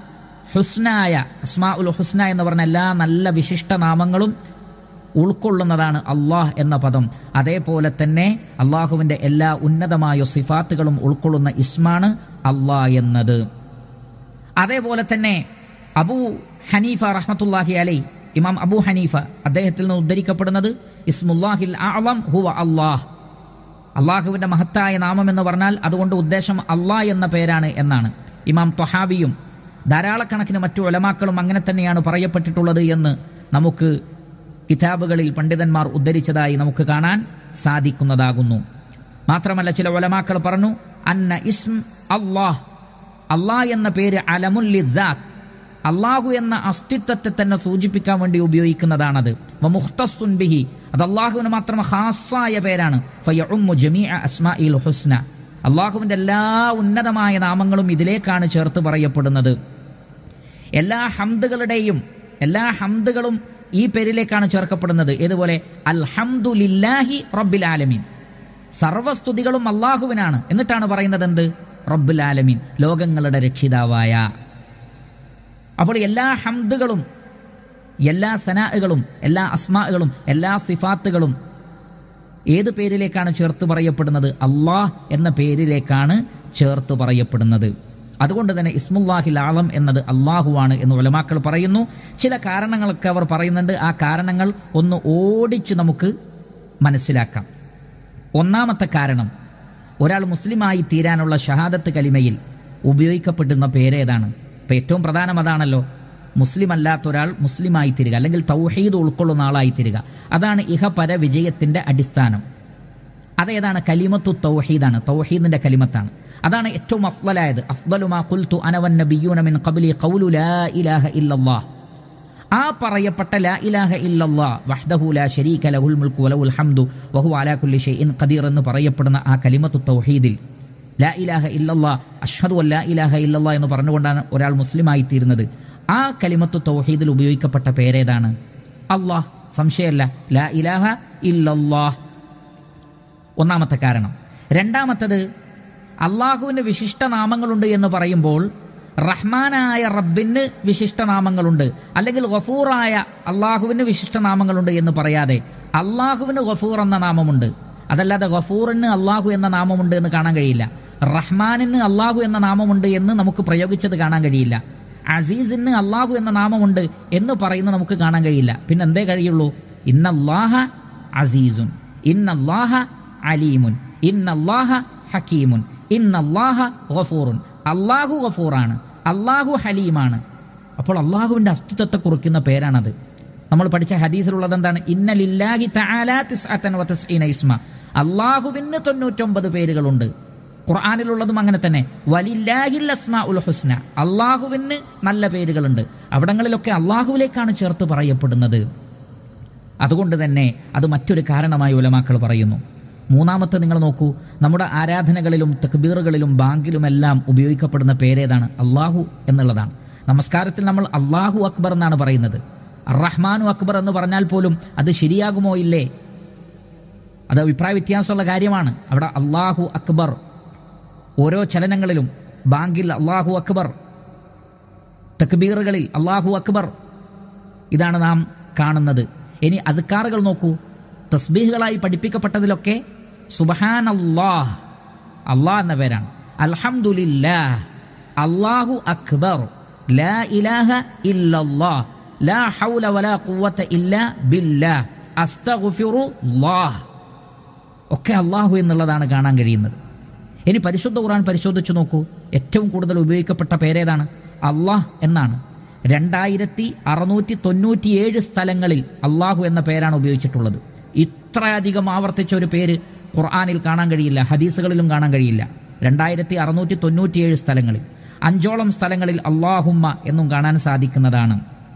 ഹുസ്നായ അസ്മാ ഉൽ ഹുസ്ന എന്ന് പറഞ്ഞ എല്ലാ നല്ല വിശിഷ്ട നാമങ്ങളും ഉൾക്കൊള്ളുന്നതാണ് അള്ളാഹ് എന്ന പദം അതേപോലെ തന്നെ അള്ളാഹുവിൻ്റെ എല്ലാ ഉന്നതമായ സിഫാത്തുകളും ഉൾക്കൊള്ളുന്ന ഇസ്മാണ് അള്ളാഹ് എന്നത് അതേപോലെ തന്നെ അബൂ ഹനീഫ റഹ്മത്തുല്ലാഹി അലൈ ഇമാം അബൂ ഹനീഫ അദ്ദേഹത്തിൽ നിന്ന് ഉദ്ധരിക്കപ്പെടുന്നത് ഇസ്മുല്ലാഹിൽ അളം ഹുവ അള്ളാഹ് അള്ളാഹുവിൻ്റെ മഹത്തായ നാമം എന്ന് പറഞ്ഞാൽ അതുകൊണ്ട് ഉദ്ദേശം അള്ളാഹ് എന്ന പേരാണ് എന്നാണ് ഇമാം തൊഹാബിയും ധാരാളക്കണക്കിന് മറ്റു ഒലമാക്കളും അങ്ങനെ തന്നെയാണ് പറയപ്പെട്ടിട്ടുള്ളത് എന്ന് നമുക്ക് കിതാബുകളിൽ പണ്ഡിതന്മാർ ഉദ്ധരിച്ചതായി നമുക്ക് കാണാൻ സാധിക്കുന്നതാകുന്നു മാത്രമല്ല ചില ഒലമാക്കൾ പറഞ്ഞു അന്ന ഇസ്ം അള്ളാഹ് അള്ളാഹ് എന്ന പേര് അലമുല്ലിദാത്ത് അള്ളാഹു എന്ന അസ്തിത്വത്തെ തന്നെ സൂചിപ്പിക്കാൻ വേണ്ടി ഉപയോഗിക്കുന്നതാണത് മുഖ്തസ്തുൻ ബിഹി അത് അള്ളാഹുവിന് മാത്രം ഹാസായ പേരാണ് ഫയഉമ്മു ജമീഅ അസ്മാഇൽ ഹുസ്ന അള്ളാഹുവിൻ്റെ എല്ലാ ഉന്നതമായ നാമങ്ങളും ഇതിലേക്കാണ് ചേർത്ത് പറയപ്പെടുന്നത് എല്ലാ ഹംദുകളുടെയും എല്ലാ ഹംദുകളും ഈ പേരിലേക്കാണ് ചേർക്കപ്പെടുന്നത് ഏതുപോലെ അൽഹംദുലില്ലാഹി റബ്ബിൽ ആലമീൻ സർവസ്തുതികളും അള്ളാഹുവിനാണ് എന്നിട്ടാണ് പറയുന്നത് എന്ത് റബ്ബുൽ ആലമീൻ ലോകങ്ങളുടെ രക്ഷിതാവായ അപ്പോൾ എല്ലാ ഹംദുകളും എല്ലാ സനാഹുകളും എല്ലാ അസ്മാകളും എല്ലാ സിഫാത്തുകളും ഏത് പേരിലേക്കാണ് ചേർത്ത് പറയപ്പെടുന്നത് അള്ളാഹ് എന്ന പേരിലേക്കാണ് ചേർത്ത് പറയപ്പെടുന്നത് അതുകൊണ്ട് തന്നെ ഇസ്മുല്ലാഹിൽ ആളം എന്നത് അള്ളാഹുവാണ് എന്ന് ഉലമാക്കൾ പറയുന്നു ചില കാരണങ്ങളൊക്കെ അവർ പറയുന്നുണ്ട് ആ കാരണങ്ങൾ ഒന്ന് ഓടിച്ച് നമുക്ക് മനസ്സിലാക്കാം ഒന്നാമത്തെ കാരണം ഒരാൾ മുസ്ലിമായി തീരാനുള്ള ഷഹാദത്ത് കലിമയിൽ ഉപയോഗിക്കപ്പെടുന്ന പേരേതാണ് ഇപ്പം ഏറ്റവും പ്രധാനം അതാണല്ലോ മുസ്ലിം അല്ലാത്ത ഒരാൾ മുസ്ലിമായി തീരുക അല്ലെങ്കിൽ തൗഹീദ് ഉൾക്കൊള്ളുന്ന ആളായി തീരുക അതാണ് ഇഹപര വിജയത്തിന്റെ അടിസ്ഥാനം അതേതാണ് കലിമത്തു തൗഹീദാണ് തൗഹീദിന്റെ കലിമത്താണ് അതാണ് ഏറ്റവും അഫ്വലായത് അഫ്ദലുമാ ഖുൽതു അനവൻ നബിയ്യൂന മിൻ ഖബ്ലി ഖൗലു ലാ ഇലാഹ ഇല്ലല്ലാഹ് ആ പറയപ്പെട്ട ലാ ഇലാഹ ഇല്ലല്ലാ വഹ്ദഹു ലാ ശരീക ലഹുൽ മുൽക്കു വലഹുൽ ഹംദു വഹു അലാ കുല്ലി ഷൈഇൻ ഖദീർ എന്ന് പറയപ്പെടുന്ന ആ കലിമത്തു തൗഹീദിൽ ലാ ഇലാഹ ഇല്ലല്ലാ അഷ്ഹദു അൻ ലാ ഇലാഹ ഇല്ലല്ലാ എന്ന് പറഞ്ഞുകൊണ്ടാണ് ഒരാൾ മുസ്ലിമായി തീരുന്നത് ആ കലിമത്തു തൗഹീദിൽ ഉപയോഗിക്കപ്പെട്ട പേരേതാണ് അള്ളാഹ് സംശയമല്ല ലാ ഇലാഹ ഇല്ലല്ലാഹ് ഒന്നാമത്തെ കാരണം രണ്ടാമത്തത് അള്ളാഹുവിന് വിശിഷ്ട നാമങ്ങളുണ്ട് എന്ന് പറയുമ്പോൾ റഹ്മാനായ റബ്ബിന് വിശിഷ്ട നാമങ്ങളുണ്ട് അല്ലെങ്കിൽ ഗഫൂറായ അള്ളാഹുവിന് വിശിഷ്ട നാമങ്ങളുണ്ട് എന്ന് പറയാതെ അള്ളാഹുവിന് ഗഫൂർ എന്ന നാമമുണ്ട് അതല്ലാതെ ഗഫൂറിന് അള്ളാഹു എന്ന നാമമുണ്ട് എന്ന് കാണാൻ കഴിയില്ല റഹ്മാനിന് അള്ളാഹു എന്ന നാമമുണ്ട് എന്ന് നമുക്ക് പ്രയോഗിച്ചത് കാണാൻ കഴിയില്ല അസീസിന് അള്ളാഹു എന്ന നാമമുണ്ട് എന്ന് പറയുന്നത് നമുക്ക് കാണാൻ കഴിയില്ല പിന്നെ എന്തേ കഴിയുള്ളൂ ഇന്നല്ലാഹ അസീസുൻ ഇന്നല്ലാഹ അലീമുൻ ഇന്നല്ലാഹ ഹക്കീമുൻ ഇന്നല്ലാഹ ഗഫൂറുൻ അള്ളാഹു ഗഫൂറാണ് അള്ളാഹു ഹലീമാണ് അപ്പോൾ അള്ളാഹുവിന്റെ അസ്തിത്വത്തെ കുറിക്കുന്ന പേരാണത് നമ്മൾ പഠിച്ച ഹദീസിലുള്ളത് എന്താണ് ഇന്നലില്ലാഹി തആല തിസ്അത്തൻ വതസ്ഈന ഇസ്മ അള്ളാഹുവിന് തൊണ്ണൂറ്റൊമ്പത് പേരുകളുണ്ട് ഖുർആാനിലുള്ളതും അങ്ങനെ തന്നെ വലില്ലാഹിൽ അസ്മാ ഉൽ ഹുസ്ന അള്ളാഹുവിന് നല്ല പേരുകളുണ്ട് അവിടങ്ങളിലൊക്കെ അള്ളാഹുവിലേക്കാണ് ചേർത്ത് പറയപ്പെടുന്നത് അതുകൊണ്ട് തന്നെ അത് മറ്റൊരു കാരണമായി ഉലമാക്കൾ പറയുന്നു മൂന്നാമത്തെ നിങ്ങൾ നോക്കൂ നമ്മുടെ ആരാധനകളിലും തക്ബീറുകളിലും ബാങ്കിലുമെല്ലാം ഉപയോഗിക്കപ്പെടുന്ന പേരേതാണ് അള്ളാഹു എന്നുള്ളതാണ് നമസ്കാരത്തിൽ നമ്മൾ അള്ളാഹു അക്ബർ എന്നാണ് പറയുന്നത് റഹ്മാനു അക്ബർ എന്ന് പറഞ്ഞാൽ പോലും അത് ശരിയാകുമോ ഇല്ലേ അത് അഭിപ്രായ വ്യത്യാസമുള്ള കാര്യമാണ് അവിടെ അള്ളാഹു അക്ബർ ഓരോ ചലനങ്ങളിലും ബാങ്കിൽ അള്ളാഹു അക്ബർ തക്ബീറുകളിൽ അള്ളാഹു അക്ബർ ഇതാണ് നാം കാണുന്നത് ഇനി അദ്ക്കാറുകൾ നോക്കൂ തസ്ബീഹുകളായി പഠിപ്പിക്കപ്പെട്ടതിലൊക്കെ സുബഹാൻ അള്ളാഹ് അള്ളാഹ് എന്ന പേരാണ് അൽഹംദുലില്ലാഹ് അള്ളാഹു അക്ബർ ലാ ഇലാഹ ഇല്ലല്ലാഹ് ലാ ഹൗല വലാ ഖുവത ഇല്ലാ ബില്ലാഹ് അസ്തഗ്ഫിറുല്ലാഹ് ഒക്കെ അള്ളാഹു എന്നുള്ളതാണ് കാണാൻ കഴിയുന്നത് ഇനി പരിശുദ്ധ ഖുർആൻ പരിശോധിച്ചു നോക്കൂ ഏറ്റവും കൂടുതൽ ഉപയോഗിക്കപ്പെട്ട പേരേതാണ് അള്ളാഹ് എന്നാണ് രണ്ടായിരത്തി അറുന്നൂറ്റി തൊണ്ണൂറ്റിയേഴ് സ്ഥലങ്ങളിൽ അള്ളാഹു എന്ന പേരാണ് ഉപയോഗിച്ചിട്ടുള്ളത് ഇത്രയധികം ആവർത്തിച്ച ഒരു പേര് ഖുർആാനിൽ കാണാൻ കഴിയില്ല ഹദീസുകളിലും കാണാൻ കഴിയില്ല രണ്ടായിരത്തി അറുന്നൂറ്റി തൊണ്ണൂറ്റിയേഴ് സ്ഥലങ്ങളിൽ അഞ്ചോളം സ്ഥലങ്ങളിൽ അള്ളാഹുമ്മ എന്നും കാണാൻ സാധിക്കുന്നതാണ്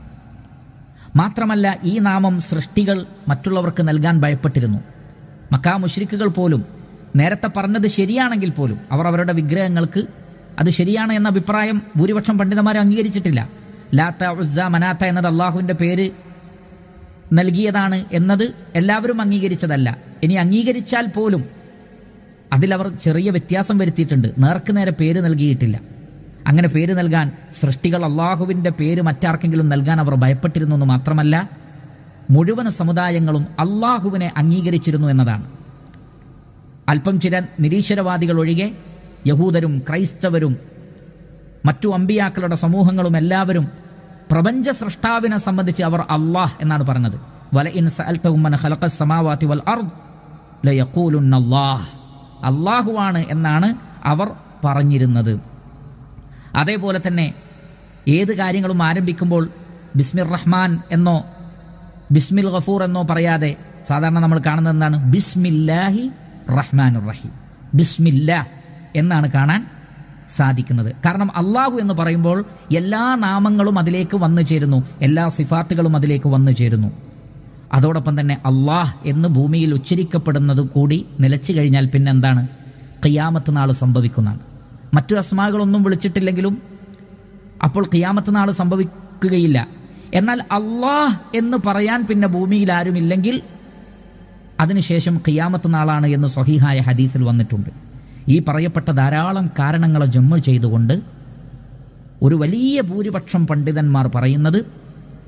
മാത്രമല്ല ഈ നാമം സൃഷ്ടികൾ മറ്റുള്ളവർക്ക് നൽകാൻ ഭയപ്പെട്ടിരുന്നു മക്കാ മുഷ്രിക്കുകൾ പോലും നേരത്തെ പറഞ്ഞത് ശരിയാണെങ്കിൽ പോലും അവർ അവരുടെ വിഗ്രഹങ്ങൾക്ക് അത് ശരിയാണ് എന്ന അഭിപ്രായം ഭൂരിപക്ഷം പണ്ഡിതന്മാരും അംഗീകരിച്ചിട്ടില്ല ലാത്ത ഉസ്സ മനാത്ത എന്നത് അള്ളാഹുവിന്റെ പേര് നൽകിയതാണ് എന്നത് എല്ലാവരും അംഗീകരിച്ചതല്ല ഇനി അംഗീകരിച്ചാൽ പോലും അതിലവർ ചെറിയ വ്യത്യാസം വരുത്തിയിട്ടുണ്ട് നേർക്ക് നേരെ പേര് നൽകിയിട്ടില്ല അങ്ങനെ പേര് നൽകാൻ സൃഷ്ടികൾ അള്ളാഹുവിന്റെ പേര് മറ്റാർക്കെങ്കിലും നൽകാൻ അവർ ഭയപ്പെട്ടിരുന്നു എന്ന് മാത്രമല്ല മുഴുവൻ സമുദായങ്ങളും അള്ളാഹുവിനെ അംഗീകരിച്ചിരുന്നു എന്നതാണ് അല്പം ചില നിരീശ്വരവാദികൾ ഒഴികെ യഹൂദരും ക്രൈസ്തവരും മറ്റു അമ്പിയാക്കളുടെ സമൂഹങ്ങളും എല്ലാവരും പ്രപഞ്ച സൃഷ്ടാവിനെ സംബന്ധിച്ച് അവർ അള്ളാഹ് എന്നാണ് പറഞ്ഞത് വല ഇൻ സഅൽതഹും ഖലഖ സമാവാതി വൽ അർദ് ലയഖൂലുന്ന അല്ലാഹ് അള്ളാഹുവാണ് എന്നാണ് അവർ പറഞ്ഞിരുന്നത് അതേപോലെ തന്നെ ഏത് കാര്യങ്ങളും ആരംഭിക്കുമ്പോൾ ബിസ്മിർ റഹ്മാൻ എന്നോ ബിസ്മിൽ ഗഫൂർ എന്നോ പറയാതെ സാധാരണ നമ്മൾ കാണുന്നത് എന്താണ് ബിസ്മില്ലാഹി റഹ്മാൻ റഹീം ബിസ്മില്ലാ എന്നാണ് കാണാൻ സാധിക്കുന്നത് കാരണം അള്ളാഹു എന്ന് പറയുമ്പോൾ എല്ലാ നാമങ്ങളും അതിലേക്ക് വന്നു ചേരുന്നു എല്ലാ സിഫാത്തുകളും അതിലേക്ക് വന്നു ചേരുന്നു അതോടൊപ്പം തന്നെ അള്ളാഹ് എന്ന് ഭൂമിയിൽ ഉച്ചരിക്കപ്പെടുന്നത് കൂടി നിലച്ചു കഴിഞ്ഞാൽ പിന്നെ എന്താണ് ഖിയാമത്ത് നാൾ സംഭവിക്കുന്നതാണ് മറ്റു അസ്മാകളൊന്നും വിളിച്ചിട്ടില്ലെങ്കിലും അപ്പോൾ ഖിയാമത്ത് നാൾ സംഭവിക്കുകയില്ല എന്നാൽ അള്ളാഹ് എന്ന് പറയാൻ പിന്നെ ഭൂമിയിൽ ആരുമില്ലെങ്കിൽ അതിനുശേഷം ഖിയാമത്ത് നാളാണ് എന്ന് സ്വഹീഹായ ഹദീസിൽ വന്നിട്ടുണ്ട് ഈ പറയപ്പെട്ട ധാരാളം കാരണങ്ങളെ ജമ്മു ചെയ്തുകൊണ്ട് ഒരു വലിയ ഭൂരിപക്ഷം പണ്ഡിതന്മാർ പറയുന്നത്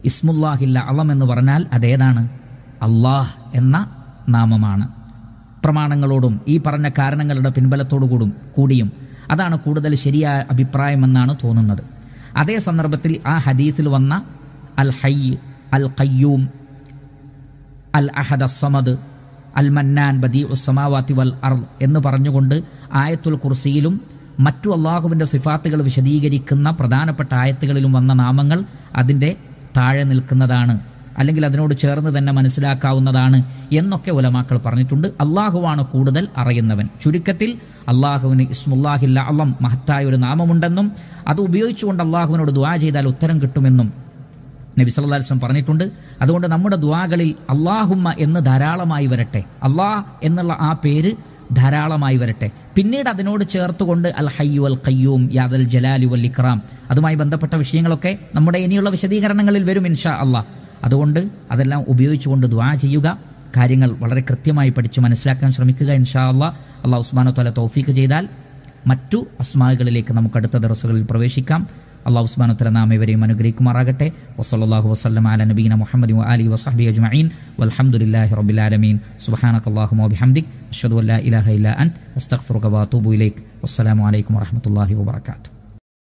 ഇസ്മുല്ലാഹില്ല അളം എന്ന് പറഞ്ഞാൽ അതേതാണ് അള്ളാഹ് എന്ന നാമമാണ് പ്രമാണങ്ങളോടും ഈ പറഞ്ഞ കാരണങ്ങളുടെ പിൻബലത്തോടു കൂടും കൂടിയും അതാണ് കൂടുതൽ ശരിയായ അഭിപ്രായമെന്നാണ് തോന്നുന്നത് അതേ സന്ദർഭത്തിൽ ആ ഹദീസിൽ വന്ന അൽ ഹൈ അൽ ഖയ്യൂം അൽ അഹദ് അസമദ് അൽ മന്നാൻ ബദീ ഉസ്സമാവാത്തി വൽ അർ എന്ന് പറഞ്ഞുകൊണ്ട് ആയത്തുൽ കുർസിയിലും മറ്റു അള്ളാഹുവിൻ്റെ സിഫാത്തുകൾ വിശദീകരിക്കുന്ന പ്രധാനപ്പെട്ട ആയത്തുകളിലും വന്ന നാമങ്ങൾ അതിൻ്റെ താഴെ നിൽക്കുന്നതാണ് അല്ലെങ്കിൽ അതിനോട് ചേർന്ന് തന്നെ മനസ്സിലാക്കാവുന്നതാണ് എന്നൊക്കെ ഉലമാക്കൾ പറഞ്ഞിട്ടുണ്ട് അള്ളാഹുവാണ് കൂടുതൽ അറിയുന്നവൻ ചുരുക്കത്തിൽ അള്ളാഹുവിന് ഇസ്മുല്ലാഹില്ല അള്ളം മഹത്തായ ഒരു നാമമുണ്ടെന്നും അത് ഉപയോഗിച്ചുകൊണ്ട് അള്ളാഹുവിനോട് ദുആ ചെയ്താൽ ഉത്തരം കിട്ടുമെന്നും നബി സല്ലല്ലാഹു അലൈഹി വസല്ലം പറഞ്ഞിട്ടുണ്ട് അതുകൊണ്ട് നമ്മുടെ ദുആകളിൽ അള്ളാഹുമ്മ എന്ന് ധാരാളമായി വരട്ടെ അള്ളാഹ് എന്നുള്ള ആ പേര് ധാരാളമായി വരട്ടെ പിന്നീട് അതിനോട് ചേർത്തുകൊണ്ട് അൽ ഹയ്യു അൽ ഖയ്യൂം യാദൽ ജലാലു വൽ ഇക്റാം അതുമായി ബന്ധപ്പെട്ട വിഷയങ്ങളൊക്കെ നമ്മുടെ ഇനിയുള്ള വിശദീകരണങ്ങളിൽ വരും ഇൻഷാ അള്ളാഹ് അതുകൊണ്ട് അതെല്ലാം ഉപയോഗിച്ചുകൊണ്ട് ദ്വാ ചെയ്യുക കാര്യങ്ങൾ വളരെ കൃത്യമായി പഠിച്ച് മനസ്സിലാക്കാൻ ശ്രമിക്കുക ഇൻഷാ അള്ളാഹ് അള്ളാഹ് ഉസ്മാനോ തല തൗഫീക്ക് ചെയ്താൽ മറ്റു അസ്മാകളിലേക്ക് നമുക്ക് അടുത്ത ദിവസങ്ങളിൽ പ്രവേശിക്കാം അള്ളാഹു ഉസ്മാനോ തല നാം ഇവരെയും അനുഗ്രഹിക്കുമാറാകട്ടെ വസല്ലാഹു വസ്ലം അല നബീന മുഹമ്മദ് അലി വസഹബി അജ്മഈൻ വൽഹംദുലില്ലാഹി റബ്ബിൽ ആലമീൻ സുബ്ഹാനക അല്ലാഹുമ്മ വബിഹംദിക് അഷ്ഹദു അല്ലാ ഇലാഹ ഇല്ലാ അൻത് അസ്തഗ്ഫിറുക വഅതൂബു ഇലൈക് വസ്സലാമു അലൈക്കും വറഹ്മത്തുള്ളാഹി വബറകാതുഹു